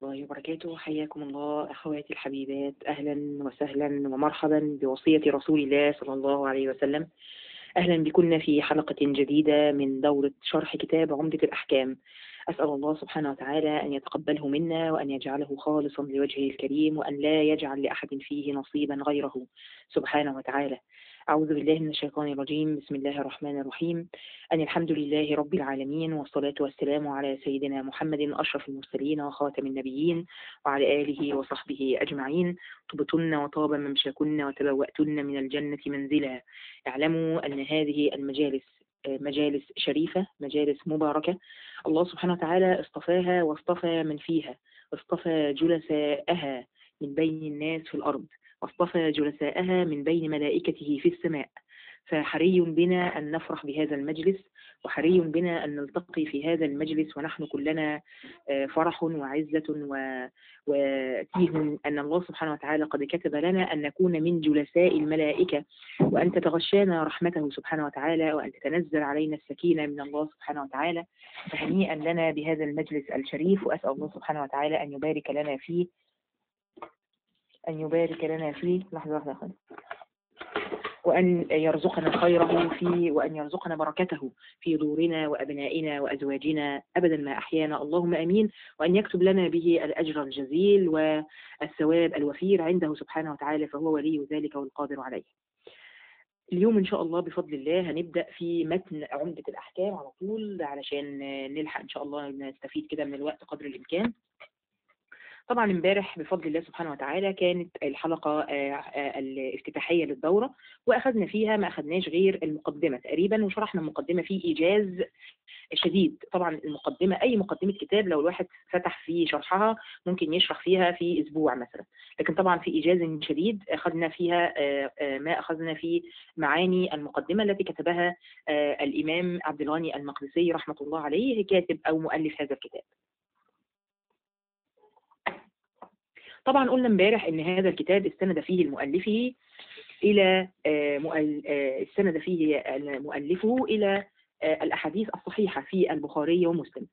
الله وبركاته حياكم الله أخواتي الحبيبات أهلا وسهلا ومرحبا بوصية رسول الله صلى الله عليه وسلم أهلا بكم في حلقة جديدة من دورة شرح كتاب عمدة الأحكام أسأل الله سبحانه وتعالى أن يتقبله منا وأن يجعله خالصا لوجهه الكريم وأن لا يجعل لأحد فيه نصيبا غيره سبحانه وتعالى أعوذ بالله من الشيطان الرجيم بسم الله الرحمن الرحيم أن الحمد لله رب العالمين والصلاة والسلام على سيدنا محمد أشرف المرسلين وخاتم النبيين وعلى آله وصحبه أجمعين طبتن وطاب ممشاكن وتبوأتن من الجنة منزلا اعلموا أن هذه المجالس مجالس شريفة مجالس مباركة الله سبحانه وتعالى اصطفاها واصطفى من فيها اصطفى جلساءها من بين الناس في الأرض واصطفى جلساءها من بين ملائكته في السماء فحري بنا أن نفرح بهذا المجلس وحري بنا أن نلتقي في هذا المجلس ونحن كلنا فرح وعزة وتيه أن الله سبحانه وتعالى قد كتب لنا أن نكون من جلساء الملائكة وأن تتغشانا رحمته سبحانه وتعالى وأن تتنزل علينا السكينة من الله سبحانه وتعالى فهنيئا لنا بهذا المجلس الشريف وأسأل الله سبحانه وتعالى أن يبارك لنا فيه أن يبارك لنا فيه لحظة واحدة وأن يرزقنا خيره فيه وأن يرزقنا بركته في دورنا وأبنائنا وأزواجنا أبدا ما أحيانا اللهم أمين وأن يكتب لنا به الأجر الجزيل والثواب الوفير عنده سبحانه وتعالى فهو ولي ذلك والقادر عليه اليوم إن شاء الله بفضل الله هنبدأ في متن عمدة الأحكام على طول علشان نلحق إن شاء الله نستفيد كده من الوقت قدر الإمكان طبعا امبارح بفضل الله سبحانه وتعالى كانت الحلقة الافتتاحية للدورة وأخذنا فيها ما أخذناش غير المقدمة تقريبا وشرحنا المقدمة في إيجاز شديد طبعا المقدمة أي مقدمة كتاب لو الواحد فتح في شرحها ممكن يشرح فيها في أسبوع مثلا لكن طبعا في إيجاز شديد أخذنا فيها ما أخذنا في معاني المقدمة التي كتبها الإمام عبد الغني المقدسي رحمة الله عليه كاتب أو مؤلف هذا الكتاب طبعا قلنا امبارح ان هذا الكتاب استند فيه المؤلفه الى استند فيه مؤلفه الى الاحاديث الصحيحه في البخاري ومسلم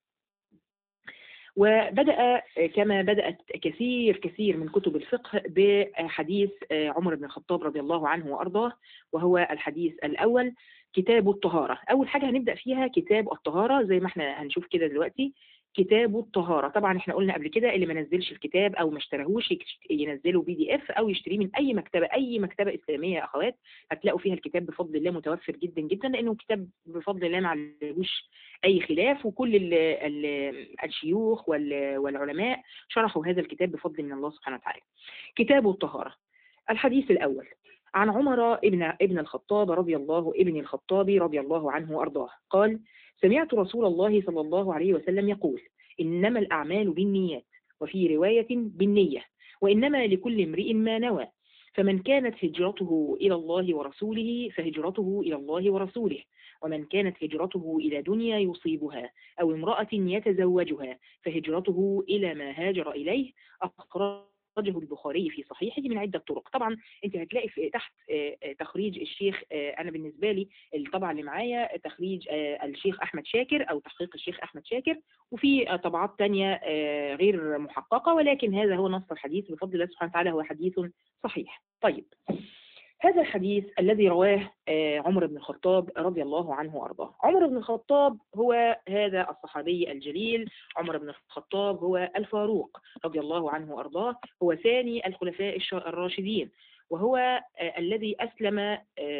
وبدأ كما بدأت كثير كثير من كتب الفقه بحديث عمر بن الخطاب رضي الله عنه وأرضاه وهو الحديث الأول كتاب الطهارة أول حاجة هنبدأ فيها كتاب الطهارة زي ما احنا هنشوف كده دلوقتي كتاب الطهارة طبعا احنا قلنا قبل كده اللي ما نزلش الكتاب او ما اشتراهوش ينزله بي دي اف او يشتريه من اي مكتبة اي مكتبة اسلامية يا اخوات هتلاقوا فيها الكتاب بفضل الله متوفر جدا جدا لانه كتاب بفضل الله ما عليهوش اي خلاف وكل ال ال الشيوخ والعلماء شرحوا هذا الكتاب بفضل من الله سبحانه وتعالى كتاب الطهارة الحديث الاول عن عمر ابن ابن الخطاب رضي الله ابن الخطاب رضي الله عنه وارضاه قال سمعت رسول الله صلى الله عليه وسلم يقول إنما الأعمال بالنيات وفي رواية بالنية وإنما لكل امرئ ما نوى فمن كانت هجرته إلى الله ورسوله فهجرته إلى الله ورسوله ومن كانت هجرته إلى دنيا يصيبها أو امرأة يتزوجها فهجرته إلى ما هاجر إليه أخرج أخرجه البخاري في صحيحه من عدة طرق طبعا انت هتلاقي في تحت تخريج الشيخ انا بالنسبة لي الطبعة اللي معايا تخريج الشيخ احمد شاكر او تحقيق الشيخ احمد شاكر وفي طبعات تانية غير محققة ولكن هذا هو نص الحديث بفضل الله سبحانه وتعالى هو حديث صحيح طيب هذا الحديث الذي رواه عمر بن الخطاب رضي الله عنه وارضاه عمر بن الخطاب هو هذا الصحابي الجليل عمر بن الخطاب هو الفاروق رضي الله عنه وارضاه هو ثاني الخلفاء الراشدين وهو الذي اسلم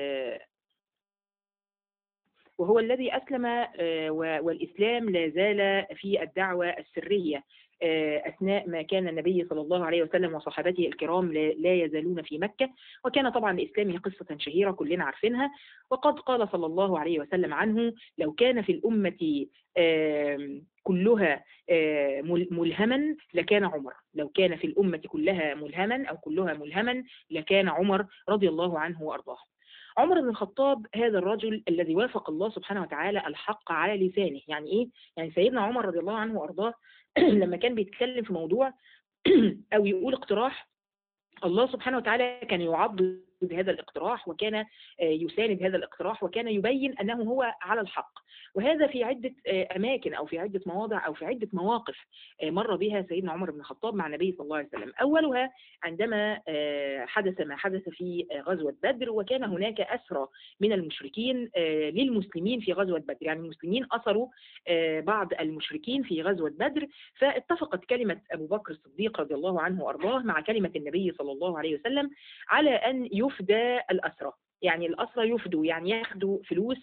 وهو الذي أسلم والإسلام لا زال في الدعوة السرية أثناء ما كان النبي صلى الله عليه وسلم وصحابته الكرام لا يزالون في مكة وكان طبعا لإسلامه قصة شهيرة كلنا عارفينها وقد قال صلى الله عليه وسلم عنه لو كان في الأمة كلها ملهما لكان عمر لو كان في الأمة كلها ملهما أو كلها ملهما لكان عمر رضي الله عنه وأرضاه عمر بن الخطاب هذا الرجل الذي وافق الله سبحانه وتعالى الحق على لسانه يعني ايه يعني سيدنا عمر رضي الله عنه وارضاه لما كان بيتكلم في موضوع او يقول اقتراح الله سبحانه وتعالى كان يعض هذا الاقتراح وكان آه، يساند هذا الاقتراح وكان يبين أنه هو على الحق وهذا في عدة آه، أماكن أو في عدة مواضع أو في عدة مواقف آه، مر بها سيدنا عمر بن الخطاب مع النبي صلى الله عليه وسلم أولها عندما آه، حدث ما حدث في آه، غزوة بدر وكان هناك أسرى من المشركين آه، للمسلمين في غزوة بدر يعني المسلمين أسروا آه، بعض المشركين في غزوة بدر فاتفقت كلمة أبو بكر الصديق رضي الله عنه وأرضاه مع كلمة النبي صلى الله عليه وسلم على أن يفدى الأسرى يعني الأسرى يفدوا يعني ياخدوا فلوس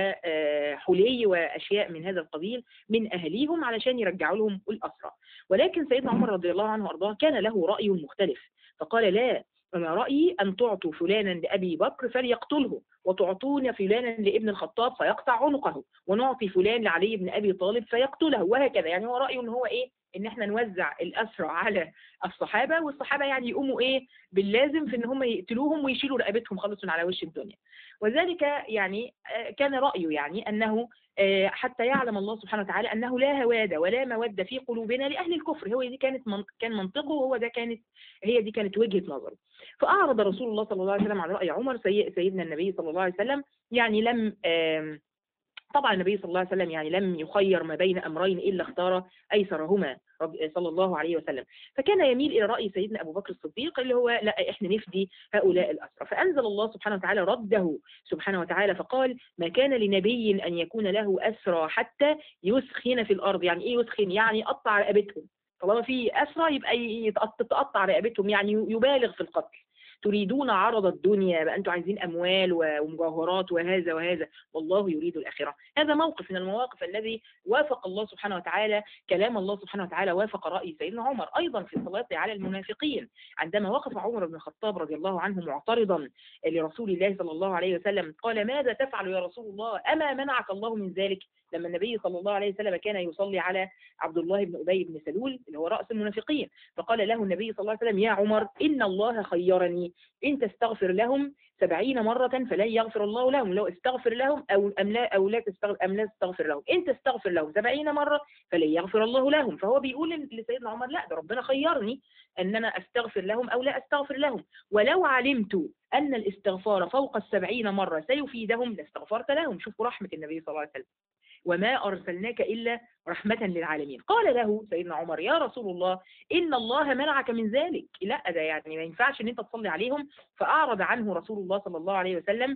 وحلي وأشياء من هذا القبيل من أهليهم علشان يرجعوا لهم الأسرى ولكن سيدنا عمر رضي الله عنه وأرضاه كان له رأي مختلف فقال لا أنا رأيي أن تعطوا فلانا لأبي بكر فليقتله وتعطون فلانا لابن الخطاب فيقطع عنقه ونعطي فلان لعلي بن أبي طالب فيقتله وهكذا يعني هو رأيه أن هو إيه ان احنا نوزع الاسرى على الصحابه والصحابه يعني يقوموا ايه باللازم في ان هم يقتلوهم ويشيلوا رقبتهم خالص من على وش الدنيا وذلك يعني آه، كان رايه يعني انه آه، حتى يعلم الله سبحانه وتعالى انه لا هواد ولا موده في قلوبنا لاهل الكفر هو دي كانت من كان منطقه وهو ده كانت هي دي كانت وجهه نظره فاعرض رسول الله صلى الله عليه وسلم على راي عمر سي- سيدنا النبي صلى الله عليه وسلم يعني لم آم، طبعا النبي صلى الله عليه وسلم يعني لم يخير ما بين امرين الا اختار ايسرهما رب- صلى الله عليه وسلم فكان يميل الى راي سيدنا ابو بكر الصديق اللي هو لا احنا نفدي هؤلاء الاسرى فانزل الله سبحانه وتعالى رده سبحانه وتعالى فقال ما كان لنبي ان يكون له اسرى حتى يسخن في الارض يعني ايه يسخن يعني يقطع رقبتهم طالما في اسرى يبقى يتقط- تتقطع رقبتهم يعني يبالغ في القتل تريدون عرض الدنيا بقى انتم عايزين اموال و- ومجوهرات وهذا وهذا والله يريد الاخره هذا موقف من المواقف الذي وافق الله سبحانه وتعالى كلام الله سبحانه وتعالى وافق راي سيدنا عمر ايضا في الصلاه على المنافقين عندما وقف عمر بن الخطاب رضي الله عنه معترضا لرسول الله صلى الله عليه وسلم قال ماذا تفعل يا رسول الله اما منعك الله من ذلك لما النبي صلى الله عليه وسلم كان يصلي على عبد الله بن ابي بن سلول اللي هو راس المنافقين فقال له النبي صلى الله عليه وسلم يا عمر ان الله خيرني ان تستغفر لهم سبعين مرة فلن يغفر الله لهم لو استغفر لهم أو أم لا أو لا تستغفر أم لا تستغفر لهم إن تستغفر لهم سبعين مرة فلن يغفر الله لهم فهو بيقول لسيدنا عمر لا ده ربنا خيرني أن أنا أستغفر لهم أو لا أستغفر لهم ولو علمت أن الاستغفار فوق السبعين مرة سيفيدهم لاستغفرت لهم شوفوا رحمة النبي صلى الله عليه وسلم وما أرسلناك إلا رحمة للعالمين قال له سيدنا عمر يا رسول الله إن الله منعك من ذلك لا ده يعني ما ينفعش إن أنت تصلي عليهم فأعرض عنه رسول الله صلى الله عليه وسلم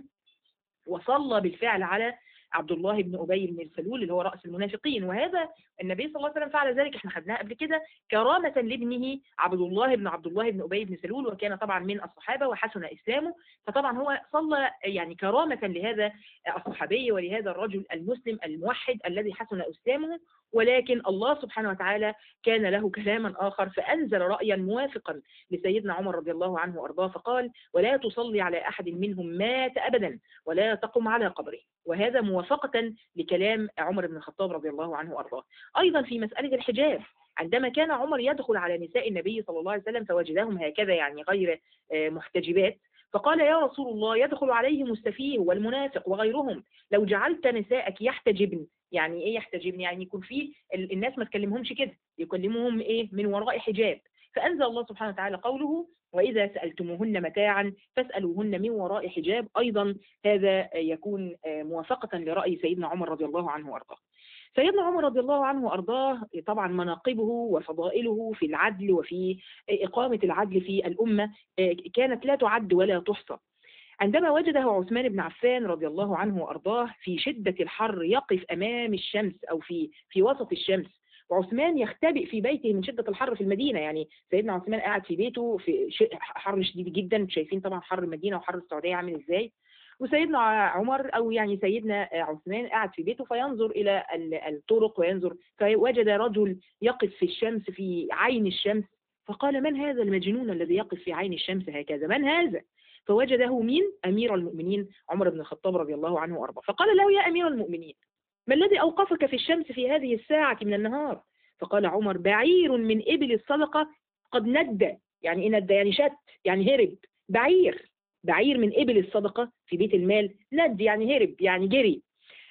وصلى بالفعل على عبد الله بن ابي بن سلول اللي هو راس المنافقين وهذا النبي صلى الله عليه وسلم فعل ذلك احنا خدناها قبل كده كرامه لابنه عبد الله بن عبد الله بن ابي بن سلول وكان طبعا من الصحابه وحسن اسلامه فطبعا هو صلى يعني كرامه لهذا الصحابي ولهذا الرجل المسلم الموحد الذي حسن اسلامه ولكن الله سبحانه وتعالى كان له كلاما اخر فانزل رايا موافقا لسيدنا عمر رضي الله عنه وارضاه فقال ولا تصلي على احد منهم مات ابدا ولا تقم على قبره وهذا موافقة لكلام عمر بن الخطاب رضي الله عنه وأرضاه أيضا في مسألة الحجاب عندما كان عمر يدخل على نساء النبي صلى الله عليه وسلم فوجدهم هكذا يعني غير آه، محتجبات فقال يا رسول الله يدخل عليهم السفيه والمنافق وغيرهم لو جعلت نساءك يحتجبن يعني ايه يحتجبن يعني يكون في ال- الناس ما تكلمهمش كده يكلمهم ايه من وراء حجاب فأنزل الله سبحانه وتعالى قوله وإذا سألتموهن متاعا فاسألوهن من وراء حجاب أيضا هذا يكون موافقة لرأي سيدنا عمر رضي الله عنه وأرضاه سيدنا عمر رضي الله عنه وأرضاه طبعا مناقبه وفضائله في العدل وفي إقامة العدل في الأمة كانت لا تعد ولا تحصى عندما وجده عثمان بن عفان رضي الله عنه وأرضاه في شدة الحر يقف أمام الشمس أو في في وسط الشمس وعثمان يختبئ في بيته من شدة الحر في المدينة يعني سيدنا عثمان قاعد في بيته في ش- حر شديد جدا شايفين طبعا حر المدينة وحر السعودية عامل ازاي وسيدنا عمر او يعني سيدنا عثمان قاعد في بيته فينظر الى ال- الطرق وينظر فوجد رجل يقف في الشمس في عين الشمس فقال من هذا المجنون الذي يقف في عين الشمس هكذا من هذا فوجده مين امير المؤمنين عمر بن الخطاب رضي الله عنه وارضاه فقال له يا امير المؤمنين ما الذي اوقفك في الشمس في هذه الساعه من النهار فقال عمر بعير من ابل الصدقه قد ند يعني ايه ند يعني شت يعني هرب بعير بعير من ابل الصدقه في بيت المال ند يعني هرب يعني جري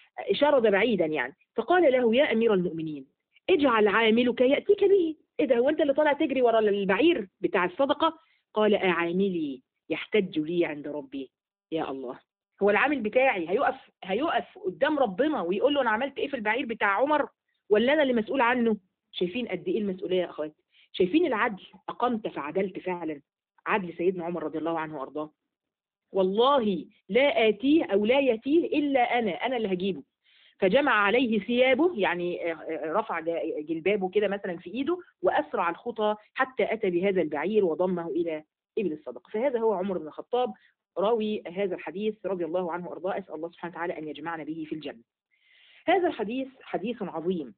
شرد بعيدا يعني فقال له يا امير المؤمنين اجعل عاملك ياتيك به ايه ده هو انت اللي طالع تجري ورا البعير بتاع الصدقه قال اعاملي يحتج لي عند ربي يا الله هو العامل بتاعي هيقف هيقف قدام ربنا ويقول له انا عملت ايه في البعير بتاع عمر ولا انا اللي مسؤول عنه شايفين قد ايه المسؤوليه يا اخواتي شايفين العدل اقمت فعدلت فعلا عدل سيدنا عمر رضي الله عنه وارضاه والله لا آتيه أو لا يتيه إلا أنا أنا اللي هجيبه فجمع عليه ثيابه يعني رفع جلبابه كده مثلا في إيده وأسرع الخطى حتى أتى بهذا البعير وضمه إلى إبل الصدقة فهذا هو عمر بن الخطاب راوي هذا الحديث رضي الله عنه وأرضاه أسأل الله سبحانه وتعالى أن يجمعنا به في الجنة هذا الحديث حديث عظيم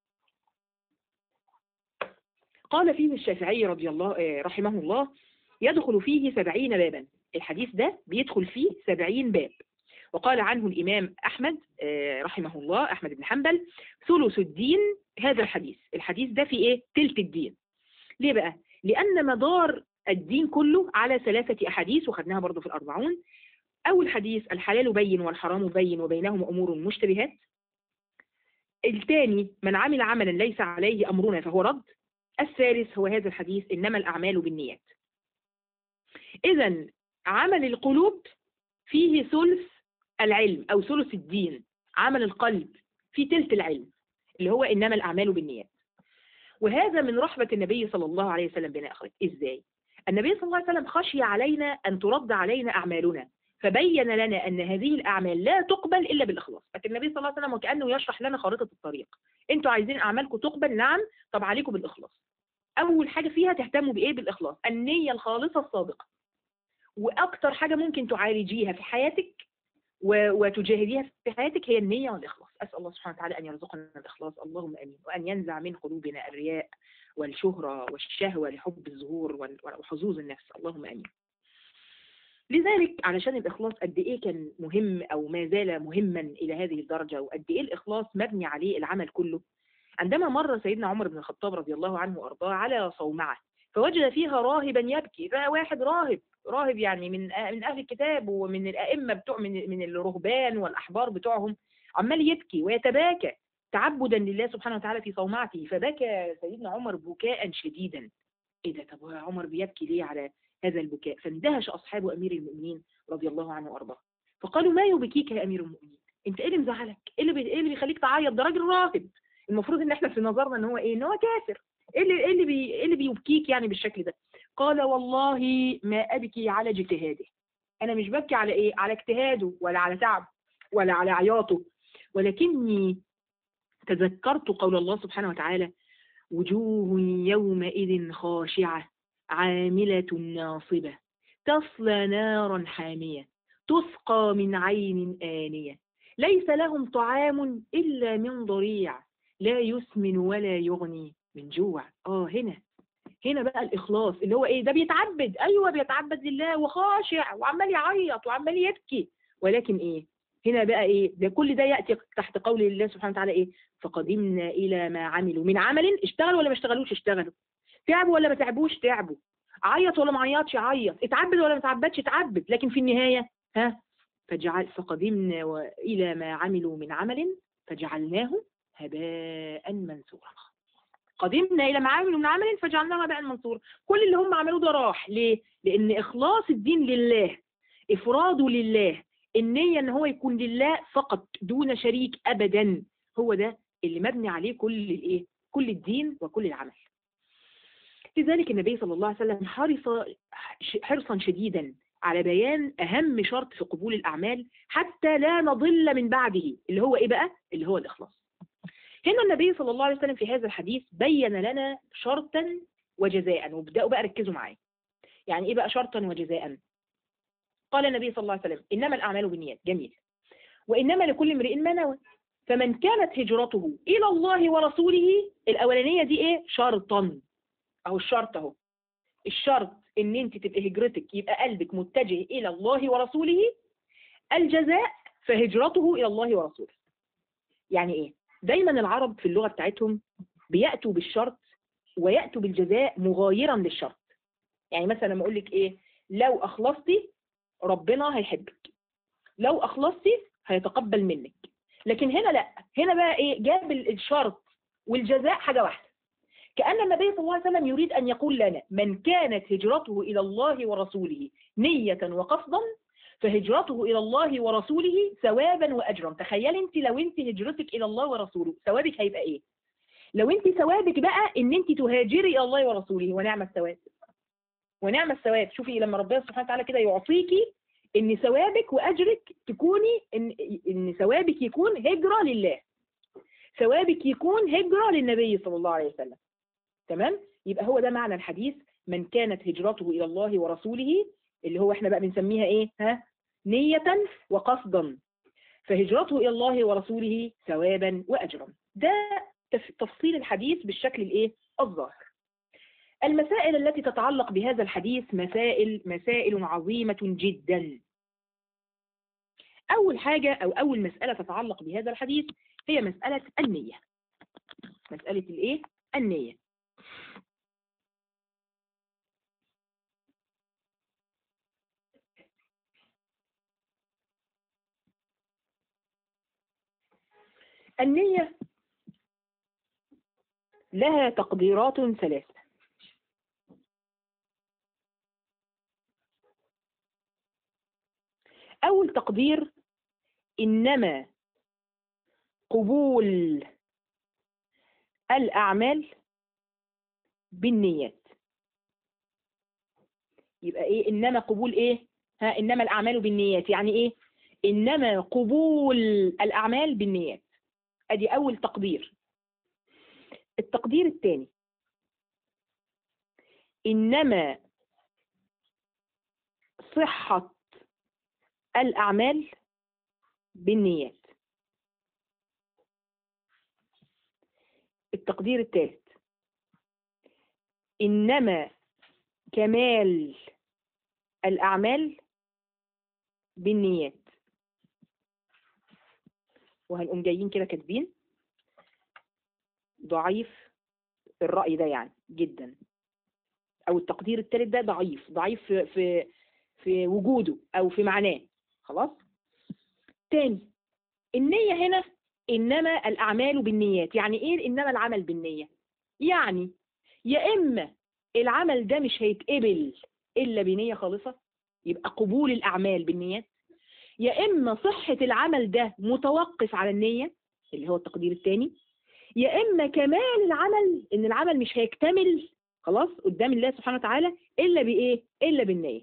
قال فيه الشافعي رضي الله رحمه الله يدخل فيه سبعين بابا الحديث ده بيدخل فيه سبعين باب وقال عنه الإمام أحمد رحمه الله أحمد بن حنبل ثلث الدين هذا الحديث الحديث ده في إيه؟ تلت الدين ليه بقى؟ لأن مدار الدين كله على ثلاثة أحاديث وخدناها برضو في الأربعون أول حديث الحلال بين والحرام بين وبينهما أمور مشتبهات الثاني من عمل عملا ليس عليه أمرنا فهو رد الثالث هو هذا الحديث إنما الأعمال بالنيات إذا عمل القلوب فيه ثلث العلم أو ثلث الدين عمل القلب في تلت العلم اللي هو إنما الأعمال بالنيات وهذا من رحمة النبي صلى الله عليه وسلم بنا أخوات إزاي؟ النبي صلى الله عليه وسلم خشي علينا أن ترد علينا أعمالنا فبين لنا أن هذه الأعمال لا تقبل إلا بالإخلاص لكن النبي صلى الله عليه وسلم وكأنه يشرح لنا خارطة الطريق أنتوا عايزين أعمالكم تقبل نعم طب عليكم بالإخلاص أول حاجة فيها تهتموا بإيه بالإخلاص النية الخالصة الصادقة وأكتر حاجة ممكن تعالجيها في حياتك وتجاهديها في حياتك هي النية والإخلاص أسأل الله سبحانه وتعالى أن يرزقنا الإخلاص اللهم أمين وأن ينزع من قلوبنا الرياء والشهرة والشهوة لحب الظهور وحظوظ النفس اللهم أمين لذلك علشان الإخلاص قد إيه كان مهم أو ما زال مهما إلى هذه الدرجة وقد إيه الإخلاص مبني عليه العمل كله عندما مر سيدنا عمر بن الخطاب رضي الله عنه وأرضاه على صومعة فوجد فيها راهبا يبكي فواحد راهب راهب يعني من من اهل الكتاب ومن الائمه بتوع من من الرهبان والاحبار بتوعهم عمال يبكي ويتباكى تعبدا لله سبحانه وتعالى في صومعته فبكى سيدنا عمر بكاء شديدا ايه ده طب عمر بيبكي ليه على هذا البكاء فاندهش اصحاب امير المؤمنين رضي الله عنه وارضاه فقالوا ما يبكيك يا امير المؤمنين انت ايه اللي مزعلك ايه اللي بي... ايه اللي بيخليك تعيط ده راجل راهب المفروض ان احنا في نظرنا ان هو ايه ان هو كافر ايه اللي ايه اللي بي... ايه اللي بيبكيك يعني بالشكل ده قال والله ما ابكي على اجتهاده انا مش ببكي على ايه على اجتهاده ولا على تعب ولا على عياطه ولكني تذكرت قول الله سبحانه وتعالى وجوه يومئذ خاشعة عاملة ناصبة تصلى نارا حامية تسقى من عين آنية ليس لهم طعام إلا من ضريع لا يسمن ولا يغني من جوع آه هنا هنا بقى الإخلاص اللي هو إيه ده بيتعبد أيوة بيتعبد لله وخاشع وعمال يعيط وعمال يبكي ولكن إيه هنا بقى إيه ده كل ده يأتي تحت قول الله سبحانه وتعالى إيه فقدمنا إلى ما عملوا من عمل اشتغلوا ولا ما اشتغلوش اشتغلوا تعبوا ولا ما تعبوش تعبوا عيط ولا ما عيطش عيط اتعبد ولا ما اتعبدش اتعبد لكن في النهاية ها فجعل فقدمنا إلى ما عملوا من عمل فجعلناه هباء منثورا قدمنا إلى ما عملوا من عمل فجعلناه هباء منثورا كل اللي هم عملوه ده راح ليه؟ لأن إخلاص الدين لله إفراده لله النية إن هو يكون لله فقط دون شريك أبدا هو ده اللي مبني عليه كل الإيه؟ كل الدين وكل العمل لذلك النبي صلى الله عليه وسلم حرص حرصا شديدا على بيان أهم شرط في قبول الأعمال حتى لا نضل من بعده اللي هو إيه بقى؟ اللي هو الإخلاص هنا النبي صلى الله عليه وسلم في هذا الحديث بين لنا شرطا وجزاء وابدأوا بقى ركزوا معايا يعني إيه بقى شرطا وجزاء قال النبي صلى الله عليه وسلم إنما الأعمال بالنيات جميل وإنما لكل امرئ ما نوى فمن كانت هجرته إلى الله ورسوله الأولانية دي إيه شرطا أهو الشرط أهو الشرط إن أنت تبقى هجرتك يبقى قلبك متجه إلى الله ورسوله الجزاء فهجرته إلى الله ورسوله يعني إيه دايما العرب في اللغة بتاعتهم بيأتوا بالشرط ويأتوا بالجزاء مغايرا للشرط يعني مثلا لما أقول لك إيه لو أخلصتي ربنا هيحبك لو أخلصتي هيتقبل منك لكن هنا لا هنا بقى إيه جاب الشرط والجزاء حاجة واحدة كأن النبي صلى الله عليه وسلم يريد أن يقول لنا من كانت هجرته إلى الله ورسوله نية وقصدا فهجرته إلى الله ورسوله ثوابا وأجرا تخيل أنت لو أنت هجرتك إلى الله ورسوله ثوابك هيبقى إيه لو أنت ثوابك بقى أن أنت تهاجري إلى الله ورسوله ونعم الثواب ونعم الثواب شوفي لما ربنا سبحانه وتعالى كده يعطيكي ان ثوابك واجرك تكوني ان ان ثوابك يكون هجره لله ثوابك يكون هجره للنبي صلى الله عليه وسلم تمام يبقى هو ده معنى الحديث من كانت هجرته الى الله ورسوله اللي هو احنا بقى بنسميها ايه ها نية وقصدا فهجرته الى الله ورسوله ثوابا واجرا ده تفصيل الحديث بالشكل الايه الظاهر المسائل التي تتعلق بهذا الحديث مسائل مسائل عظيمة جدا أول حاجة أو أول مسألة تتعلق بهذا الحديث هي مسألة النية مسألة الإيه؟ النية النية لها تقديرات ثلاثة أول تقدير إنما قبول الأعمال بالنيات يبقى إيه إنما قبول إيه ها إنما الأعمال بالنيات يعني إيه إنما قبول الأعمال بالنيات أدي أول تقدير التقدير الثاني إنما صحة الأعمال بالنيات التقدير الثالث إنما كمال الأعمال بالنيات وهنقوم جايين كده كاتبين ضعيف الرأي ده يعني جدا أو التقدير الثالث ده ضعيف ضعيف في, في في وجوده أو في معناه خلاص تاني النية هنا إنما الأعمال بالنيات يعني إيه إنما العمل بالنية يعني يا إما العمل ده مش هيتقبل إلا بنية خالصة يبقى قبول الأعمال بالنيات يا إما صحة العمل ده متوقف على النية اللي هو التقدير الثاني يا إما كمال العمل إن العمل مش هيكتمل خلاص قدام الله سبحانه وتعالى إلا بإيه؟ إلا بالنية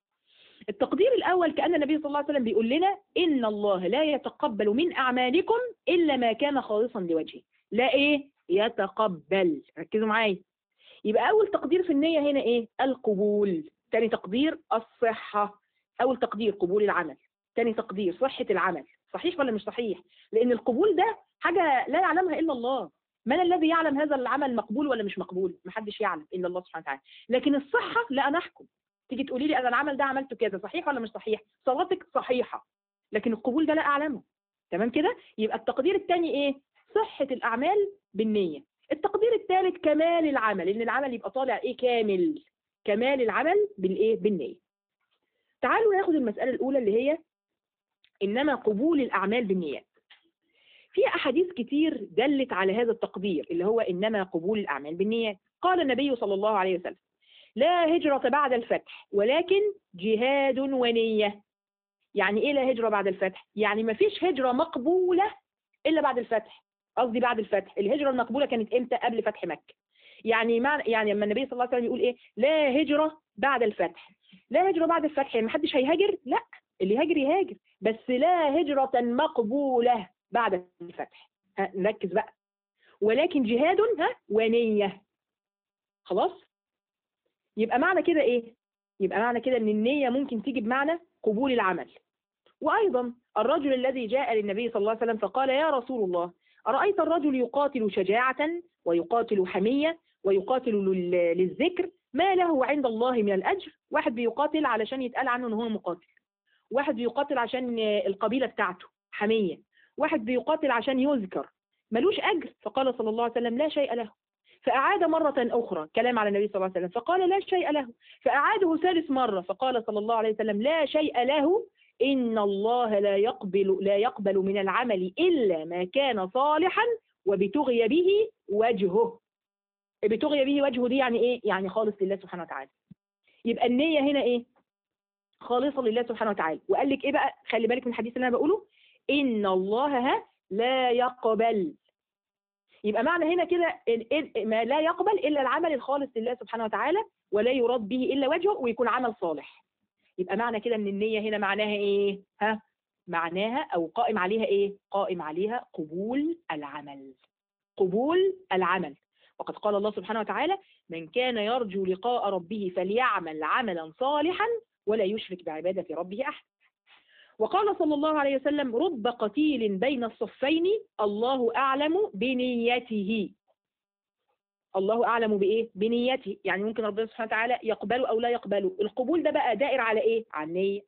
التقدير الأول كأن النبي صلى الله عليه وسلم بيقول لنا إن الله لا يتقبل من أعمالكم إلا ما كان خالصا لوجهه لا إيه؟ يتقبل ركزوا معايا يبقى أول تقدير في النية هنا إيه؟ القبول تاني تقدير الصحة أول تقدير قبول العمل تاني تقدير صحة العمل صحيح ولا مش صحيح لأن القبول ده حاجة لا يعلمها إلا الله من الذي يعلم هذا العمل مقبول ولا مش مقبول محدش يعلم إلا الله سبحانه وتعالى لكن الصحة لا أنا أحكم تيجي تقولي لي أنا العمل ده عملته كذا صحيح ولا مش صحيح صلاتك صحيحة لكن القبول ده لا أعلمه تمام كده يبقى التقدير الثاني إيه صحة الأعمال بالنية التقدير الثالث كمال العمل إن العمل يبقى طالع إيه كامل كمال العمل بالإيه بالنية تعالوا ناخد المسألة الأولى اللي هي إنما قبول الأعمال بالنيات في أحاديث كتير دلت على هذا التقدير اللي هو إنما قبول الأعمال بالنيات قال النبي صلى الله عليه وسلم لا هجرة بعد الفتح ولكن جهاد ونية يعني إيه لا هجرة بعد الفتح؟ يعني ما فيش هجرة مقبولة إلا بعد الفتح قصدي بعد الفتح الهجرة المقبولة كانت إمتى قبل فتح مكة يعني معنى يعني لما النبي صلى الله عليه وسلم يقول إيه لا هجرة بعد الفتح لا هجرة بعد الفتح يعني محدش هيهاجر لا اللي يهاجر يهاجر بس لا هجرة مقبولة بعد الفتح نركز بقى ولكن جهاد ها ونية خلاص يبقى معنى كده ايه يبقى معنى كده ان النية ممكن تيجي بمعنى قبول العمل وايضا الرجل الذي جاء للنبي صلى الله عليه وسلم فقال يا رسول الله أرأيت الرجل يقاتل شجاعة ويقاتل حمية ويقاتل للذكر ما له عند الله من الأجر واحد بيقاتل علشان يتقال عنه ان هو مقاتل واحد بيقاتل عشان القبيلة بتاعته حمية واحد بيقاتل عشان يذكر ملوش أجر فقال صلى الله عليه وسلم لا شيء له فأعاد مرة أخرى كلام على النبي صلى الله عليه وسلم فقال لا شيء له فأعاده ثالث مرة فقال صلى الله عليه وسلم لا شيء له إن الله لا يقبل لا يقبل من العمل إلا ما كان صالحا وبتغي به وجهه بتغي به وجهه دي يعني ايه يعني خالص لله سبحانه وتعالى يبقى النية هنا ايه خالصة لله سبحانه وتعالى وقال لك ايه بقى خلي بالك من الحديث اللي انا بقوله ان الله ها لا يقبل يبقى معنى هنا كده ما لا يقبل الا العمل الخالص لله سبحانه وتعالى ولا يراد به الا وجهه ويكون عمل صالح يبقى معنى كده ان النية هنا معناها ايه ها معناها او قائم عليها ايه قائم عليها قبول العمل قبول العمل وقد قال الله سبحانه وتعالى من كان يرجو لقاء ربه فليعمل عملا صالحا ولا يشرك بعبادة ربه أحد وقال صلى الله عليه وسلم رب قتيل بين الصفين الله أعلم بنيته الله أعلم بإيه؟ بنيته يعني ممكن ربنا سبحانه وتعالى يقبله أو لا يقبله القبول ده بقى دائر على إيه؟ عن نية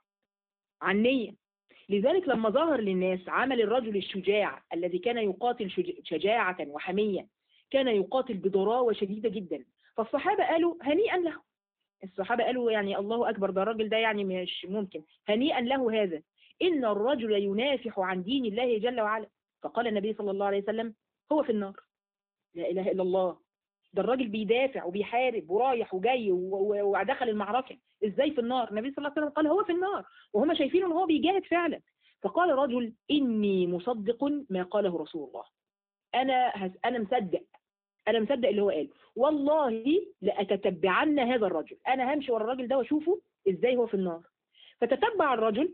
عن نية لذلك لما ظهر للناس عمل الرجل الشجاع الذي كان يقاتل شجاعة وحمية كان يقاتل بضراوة شديدة جدا فالصحابة قالوا هنيئا له الصحابة قالوا يعني الله أكبر ده الراجل ده يعني مش ممكن هنيئا له هذا إن الرجل ينافح عن دين الله جل وعلا فقال النبي صلى الله عليه وسلم هو في النار لا إله إلا الله ده الراجل بيدافع وبيحارب ورايح وجاي ودخل المعركة ازاي في النار النبي صلى الله عليه وسلم قال هو في النار وهم شايفين ان هو بيجاهد فعلا فقال رجل إني مصدق ما قاله رسول الله أنا هس أنا مصدق أنا مصدق اللي هو قاله والله لأتتبعن هذا الرجل أنا همشي ورا الراجل ده وأشوفه إزاي هو في النار فتتبع الرجل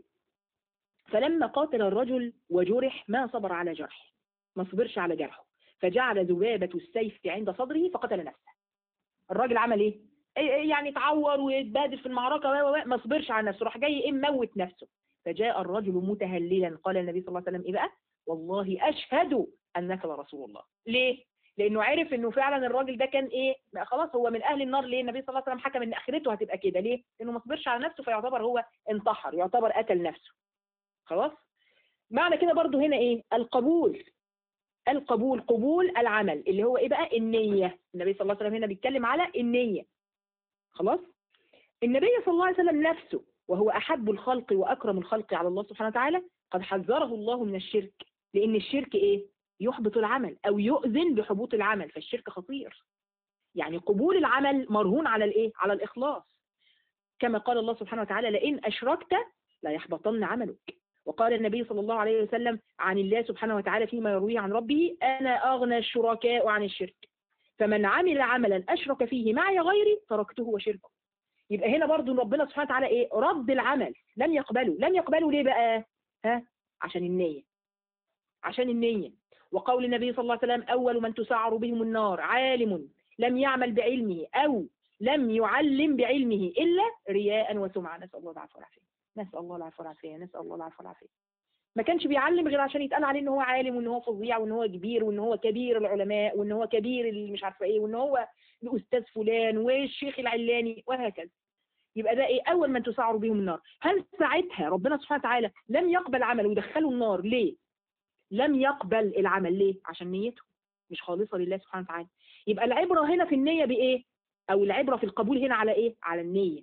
فلما قاتل الرجل وجرح ما صبر على جرحه ما صبرش على جرحه فجعل ذبابة السيف عند صدره فقتل نفسه الراجل عمل ايه يعني اتعور ويتبادل في المعركة ما صبرش على نفسه راح جاي ايه موت نفسه فجاء الرجل متهللا قال النبي صلى الله عليه وسلم ايه بقى والله اشهد انك لرسول الله ليه لانه عرف انه فعلا الراجل ده كان ايه خلاص هو من اهل النار ليه النبي صلى الله عليه وسلم حكم ان اخرته هتبقى كده ليه لانه ما صبرش على نفسه فيعتبر هو انتحر يعتبر قتل نفسه خلاص معنى كده برضو هنا ايه القبول القبول قبول العمل اللي هو ايه بقى النية النبي صلى الله عليه وسلم هنا بيتكلم على النية خلاص النبي صلى الله عليه وسلم نفسه وهو أحب الخلق وأكرم الخلق على الله سبحانه وتعالى قد حذره الله من الشرك لأن الشرك إيه يحبط العمل أو يؤذن بحبوط العمل فالشرك خطير يعني قبول العمل مرهون على الإيه على الإخلاص كما قال الله سبحانه وتعالى لئن أشركت لا يحبطن عملك وقال النبي صلى الله عليه وسلم عن الله سبحانه وتعالى فيما يرويه عن ربه أنا أغنى الشركاء عن الشرك فمن عمل عملا أشرك فيه معي غيري تركته وشركه يبقى هنا برضو ربنا سبحانه وتعالى إيه رد العمل لم يقبله لم يقبله ليه بقى ها عشان النية عشان النية وقول النبي صلى الله عليه وسلم أول من تسعر بهم النار عالم لم يعمل بعلمه أو لم يعلم بعلمه إلا رياء وسمعة نسأل الله العفو والعافية نسأل الله العفو والعافية نسأل الله العفو والعافية ما كانش بيعلم غير عشان يتقال عليه ان هو عالم وان هو فظيع وان هو كبير وان هو كبير العلماء وان هو كبير اللي مش عارفه ايه وان هو الاستاذ فلان والشيخ العلاني وهكذا يبقى ده ايه اول من تسعر بهم النار هل ساعتها ربنا سبحانه وتعالى لم يقبل عمله ويدخله النار ليه لم يقبل العمل ليه عشان نيته مش خالصة لله سبحانه وتعالى يبقى العبرة هنا في النية بإيه أو العبرة في القبول هنا على إيه على النية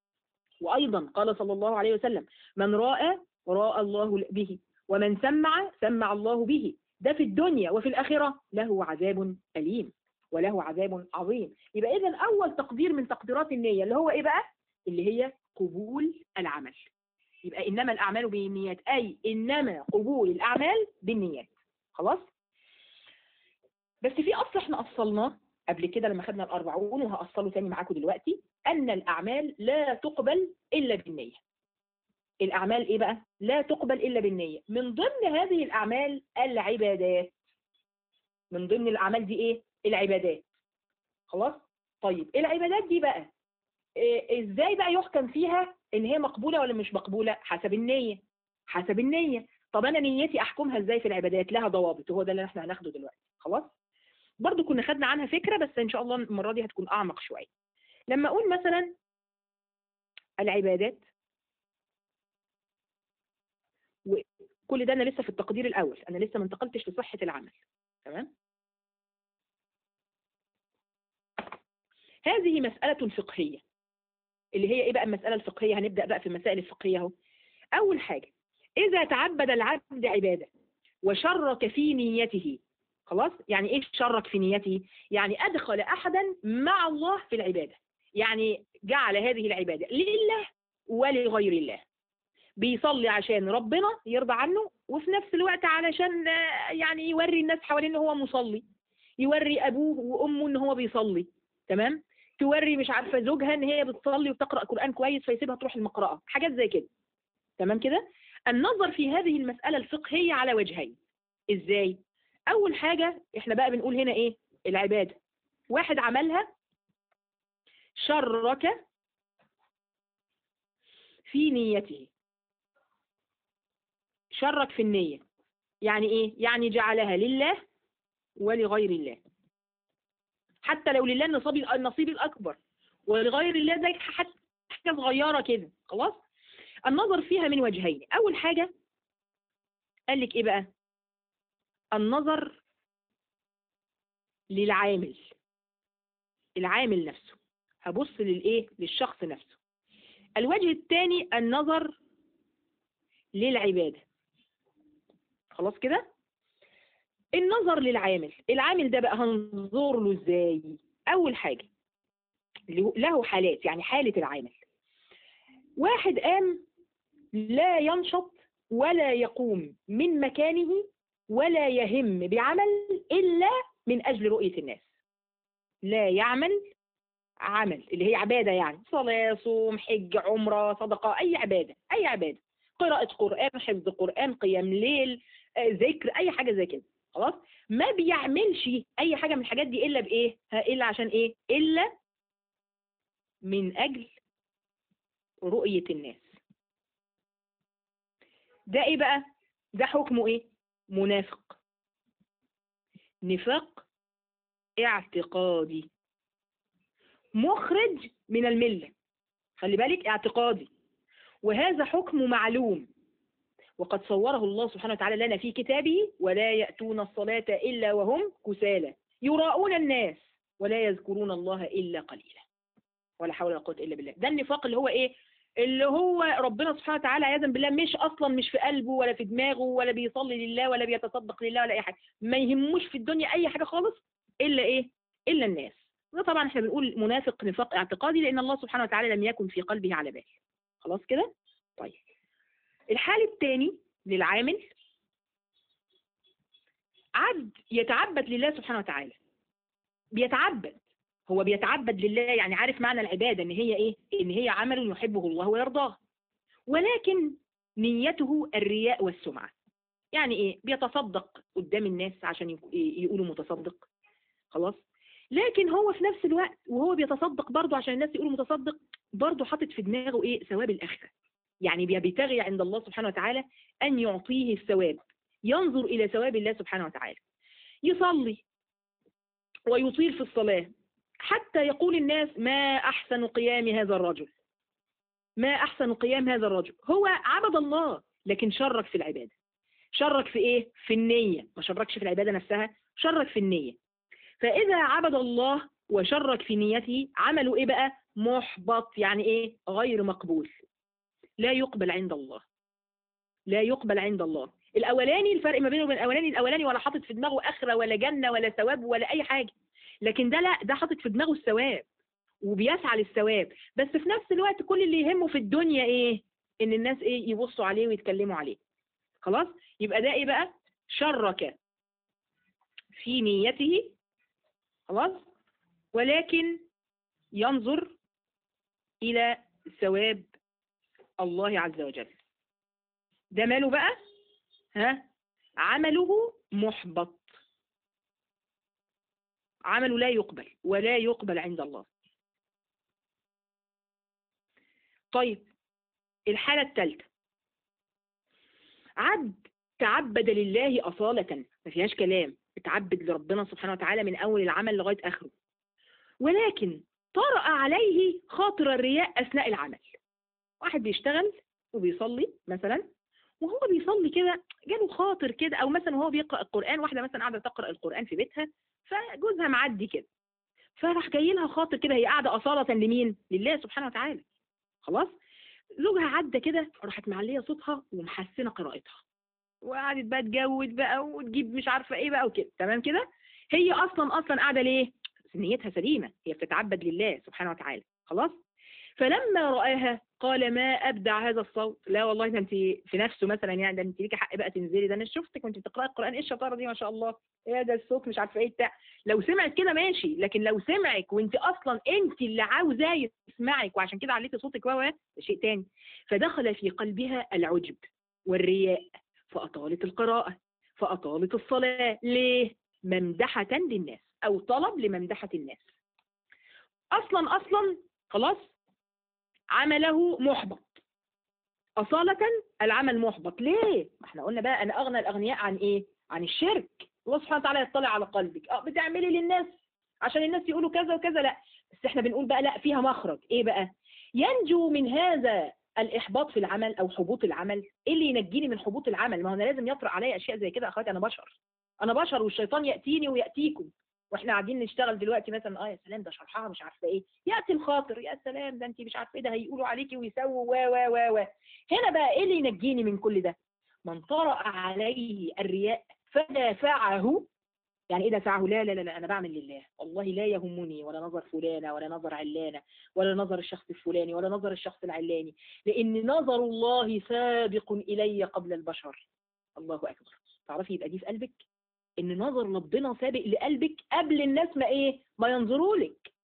وأيضا قال صلى الله عليه وسلم من راى راى الله به ومن سمع سمع الله به ده في الدنيا وفي الآخرة له عذاب أليم وله عذاب عظيم يبقى إذا أول تقدير من تقديرات النية اللي هو إيه بقى اللي هي قبول العمل يبقى إنما الأعمال بالنيات أي إنما قبول الأعمال بالنيات خلاص بس في أصل احنا أصلناه قبل كده لما خدنا الأربعون وهأصله تاني معاكم دلوقتي أن الأعمال لا تقبل إلا بالنية الأعمال إيه بقى؟ لا تقبل إلا بالنية من ضمن هذه الأعمال العبادات من ضمن الأعمال دي إيه؟ العبادات خلاص؟ طيب العبادات دي بقى إيه إزاي بقى يحكم فيها إن هي مقبولة ولا مش مقبولة؟ حسب النية حسب النية طب أنا نيتي أحكمها إزاي في العبادات؟ لها ضوابط وهو ده اللي إحنا هناخده دلوقتي خلاص؟ برضو كنا خدنا عنها فكرة بس إن شاء الله المرة دي هتكون أعمق شوية لما أقول مثلا العبادات وكل ده أنا لسه في التقدير الأول أنا لسه ما انتقلتش لصحة العمل تمام هذه مسألة فقهية اللي هي إيه بقى المسألة الفقهية هنبدأ بقى في المسائل الفقهية اهو أول حاجة إذا تعبد العبد عبادة وشرك في نيته خلاص يعني ايه شرك في نيته يعني ادخل احدا مع الله في العباده يعني جعل هذه العباده لله ولغير الله بيصلي عشان ربنا يرضى عنه وفي نفس الوقت علشان آه، يعني يوري الناس حواليه ان هو مصلي يوري ابوه وامه ان هو بيصلي تمام توري مش عارفه زوجها ان هي بتصلي وبتقرا قران كويس فيسيبها تروح المقرأه حاجات زي كده تمام كده النظر في هذه المساله الفقهيه على وجهين ازاي اول حاجه احنا بقى بنقول هنا ايه العباده واحد عملها شرك في نيته شرك في النية يعني ايه يعني جعلها لله ولغير الله حتى لو لله النصيب النصيب الاكبر ولغير الله زي حتى حاجه صغيره كده خلاص النظر فيها من وجهين اول حاجه قال لك ايه بقى النظر للعامل العامل نفسه هبص للايه للشخص نفسه الوجه الثاني النظر للعباده خلاص كده النظر للعامل العامل ده بقى هنظر له ازاي اول حاجه له حالات يعني حاله العامل واحد قام لا ينشط ولا يقوم من مكانه ولا يهم بعمل الا من اجل رؤيه الناس لا يعمل عمل اللي هي عباده يعني صلاه صوم حج عمره صدقه اي عباده اي عباده قراءه قران حفظ قران قيام ليل آه، ذكر اي حاجه زي كده خلاص ما بيعملش اي حاجه من الحاجات دي الا بايه ها الا عشان ايه الا من اجل رؤيه الناس ده ايه بقى ده حكمه ايه منافق نفاق اعتقادي مخرج من المله خلي بالك اعتقادي وهذا حكم معلوم وقد صوره الله سبحانه وتعالى لنا في كتابه ولا يأتون الصلاة إلا وهم كسالى يراؤون الناس ولا يذكرون الله إلا قليلا ولا حول ولا قوة إلا بالله ده النفاق اللي هو إيه اللي هو ربنا سبحانه وتعالى عياذا بالله مش اصلا مش في قلبه ولا في دماغه ولا بيصلي لله ولا بيتصدق لله ولا اي حاجه ما يهموش في الدنيا اي حاجه خالص الا ايه الا الناس وده طبعا احنا بنقول منافق نفاق اعتقادي لان الله سبحانه وتعالى لم يكن في قلبه على بال خلاص كده طيب الحال الثاني للعامل عبد يتعبد لله سبحانه وتعالى بيتعبد هو بيتعبد لله يعني عارف معنى العبادة ان هي ايه ان هي عمل يحبه الله ويرضاه ولكن نيته الرياء والسمعة يعني ايه بيتصدق قدام الناس عشان يق- يقولوا متصدق خلاص لكن هو في نفس الوقت وهو بيتصدق برضه عشان الناس يقولوا متصدق برضه حاطط في دماغه ايه ثواب الاخره يعني بيبتغي عند الله سبحانه وتعالى أن يعطيه الثواب ينظر إلى ثواب الله سبحانه وتعالى يصلي ويطيل في الصلاة حتى يقول الناس ما أحسن قيام هذا الرجل ما أحسن قيام هذا الرجل هو عبد الله لكن شرك في العبادة شرك في إيه؟ في النية ما شركش في العبادة نفسها شرك في النية فإذا عبد الله وشرك في نيته عملوا إيه بقى؟ محبط يعني إيه؟ غير مقبول لا يقبل عند الله لا يقبل عند الله الاولاني الفرق ما بينه وبين الاولاني الاولاني ولا حاطط في دماغه اخره ولا جنه ولا ثواب ولا اي حاجه لكن ده لا ده حاطط في دماغه الثواب وبيسعى للثواب بس في نفس الوقت كل اللي يهمه في الدنيا ايه ان الناس ايه يبصوا عليه ويتكلموا عليه خلاص يبقى ده ايه بقى شرك في نيته خلاص ولكن ينظر الى ثواب الله عز وجل ده ماله بقى ها عمله محبط عمله لا يقبل ولا يقبل عند الله طيب الحالة الثالثة عبد تعبد لله أصالة ما فيهاش كلام اتعبد لربنا سبحانه وتعالى من أول العمل لغاية آخره ولكن طرأ عليه خاطر الرياء أثناء العمل واحد بيشتغل وبيصلي مثلا وهو بيصلي كده جاله خاطر كده او مثلا وهو بيقرا القران واحده مثلا قاعده تقرا القران في بيتها فجوزها معدي كده فراح جاي لها خاطر كده هي قاعده اصاله لمين لله سبحانه وتعالى خلاص زوجها عدى كده راحت معليه صوتها ومحسنه قراءتها وقعدت بقى تجود بقى وتجيب مش عارفه ايه بقى وكده تمام كده هي اصلا اصلا قاعده ليه نيتها سليمه هي بتتعبد لله سبحانه وتعالى خلاص فلما رآها قال ما ابدع هذا الصوت لا والله ده انت في نفسه مثلا يعني ده انت ليكي حق بقى تنزلي ده انا شفتك وانت بتقراي القران ايه الشطاره دي ما شاء الله ايه ده الصوت مش عارفه ايه بتاع لو سمعت كده ماشي لكن لو سمعك وانت اصلا انت اللي عاوزاه يسمعك وعشان كده عليتي صوتك وهو ده شيء تاني فدخل في قلبها العجب والرياء فأطالت القراءة فأطالت الصلاة ليه؟ ممدحة للناس أو طلب لممدحة الناس أصلا أصلا خلاص عمله محبط أصالة العمل محبط ليه؟ ما احنا قلنا بقى أنا أغنى الأغنياء عن إيه؟ عن الشرك الله سبحانه وتعالى يطلع على قلبك اه بتعملي للناس عشان الناس يقولوا كذا وكذا لا بس احنا بنقول بقى لا فيها مخرج ايه بقى ينجو من هذا الإحباط في العمل أو حبوط العمل إيه اللي ينجيني من حبوط العمل ما هو أنا لازم يطرأ عليا أشياء زي كده أخواتي أنا بشر أنا بشر والشيطان يأتيني ويأتيكم واحنا قاعدين نشتغل دلوقتي مثلا اه يا سلام ده شرحها مش عارفه ايه ياتي الخاطر يا سلام ده انت مش عارفه ايه ده هيقولوا عليكي ويسووا و و و و هنا بقى ايه اللي ينجيني من كل ده من طرأ عليه الرياء فدافعه يعني ايه دافعه لا لا لا لا انا بعمل لله والله لا يهمني ولا نظر فلانه ولا نظر علانه ولا نظر الشخص الفلاني ولا نظر الشخص العلاني لان نظر الله سابق الي قبل البشر الله اكبر تعرفي يبقى دي في قلبك ان نظر ربنا سابق لقلبك قبل الناس ما ايه ما ينظروا لك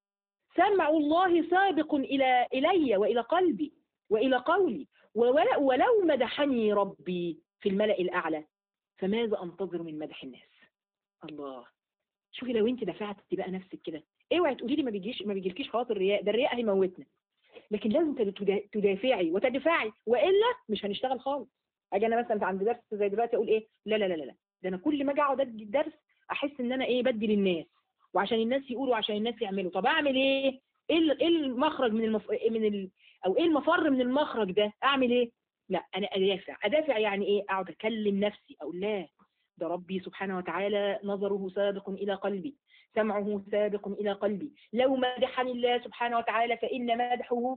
سمع الله سابق الى الي والى قلبي والى قولي ولو, ولو مدحني ربي في الملأ الاعلى فماذا انتظر من مدح الناس الله شوفي لو انت دفعتي بقى نفسك كده اوعي تقولي لي ما بيجيش ما بيجيلكيش خواطر الرياء ده الرياء هيموتنا لكن لازم تدافعي وتدفعي والا مش هنشتغل خالص اجي انا مثلا عند درس زي دلوقتي اقول ايه لا لا لا لا ده انا كل ما اجي اقعد ادي الدرس احس ان انا ايه بدي للناس وعشان الناس يقولوا عشان الناس يعملوا طب اعمل ايه ايه ايه المخرج من المف... من ال... او ايه المفر من المخرج ده اعمل ايه لا انا ادافع ادافع يعني ايه اقعد اكلم نفسي اقول لا ده ربي سبحانه وتعالى نظره سابق إلى قلبي سمعه سابق إلى قلبي لو مدحني الله سبحانه وتعالى فإن مدحه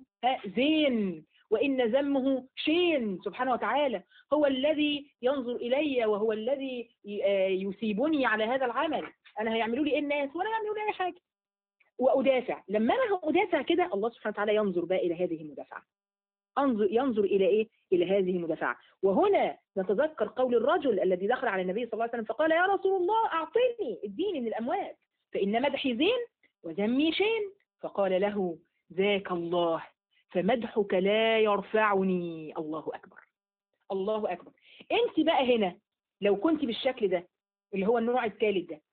زين وإن ذمه شين سبحانه وتعالى هو الذي ينظر إلي وهو الذي يثيبني على هذا العمل أنا هيعملوا لي إيه الناس ولا يعملوا لي أي حاجة وأدافع لما أنا أدافع كده الله سبحانه وتعالى ينظر بقى إلى هذه المدافعة انظر ينظر إلى إيه؟ إلى هذه المدافعة وهنا نتذكر قول الرجل الذي دخل على النبي صلى الله عليه وسلم فقال يا رسول الله أعطني اديني من الأموال فإن مدحي زين وذمي شين فقال له ذاك الله فمدحك لا يرفعني الله أكبر الله أكبر أنت بقى هنا لو كنت بالشكل ده اللي هو النوع الثالث ده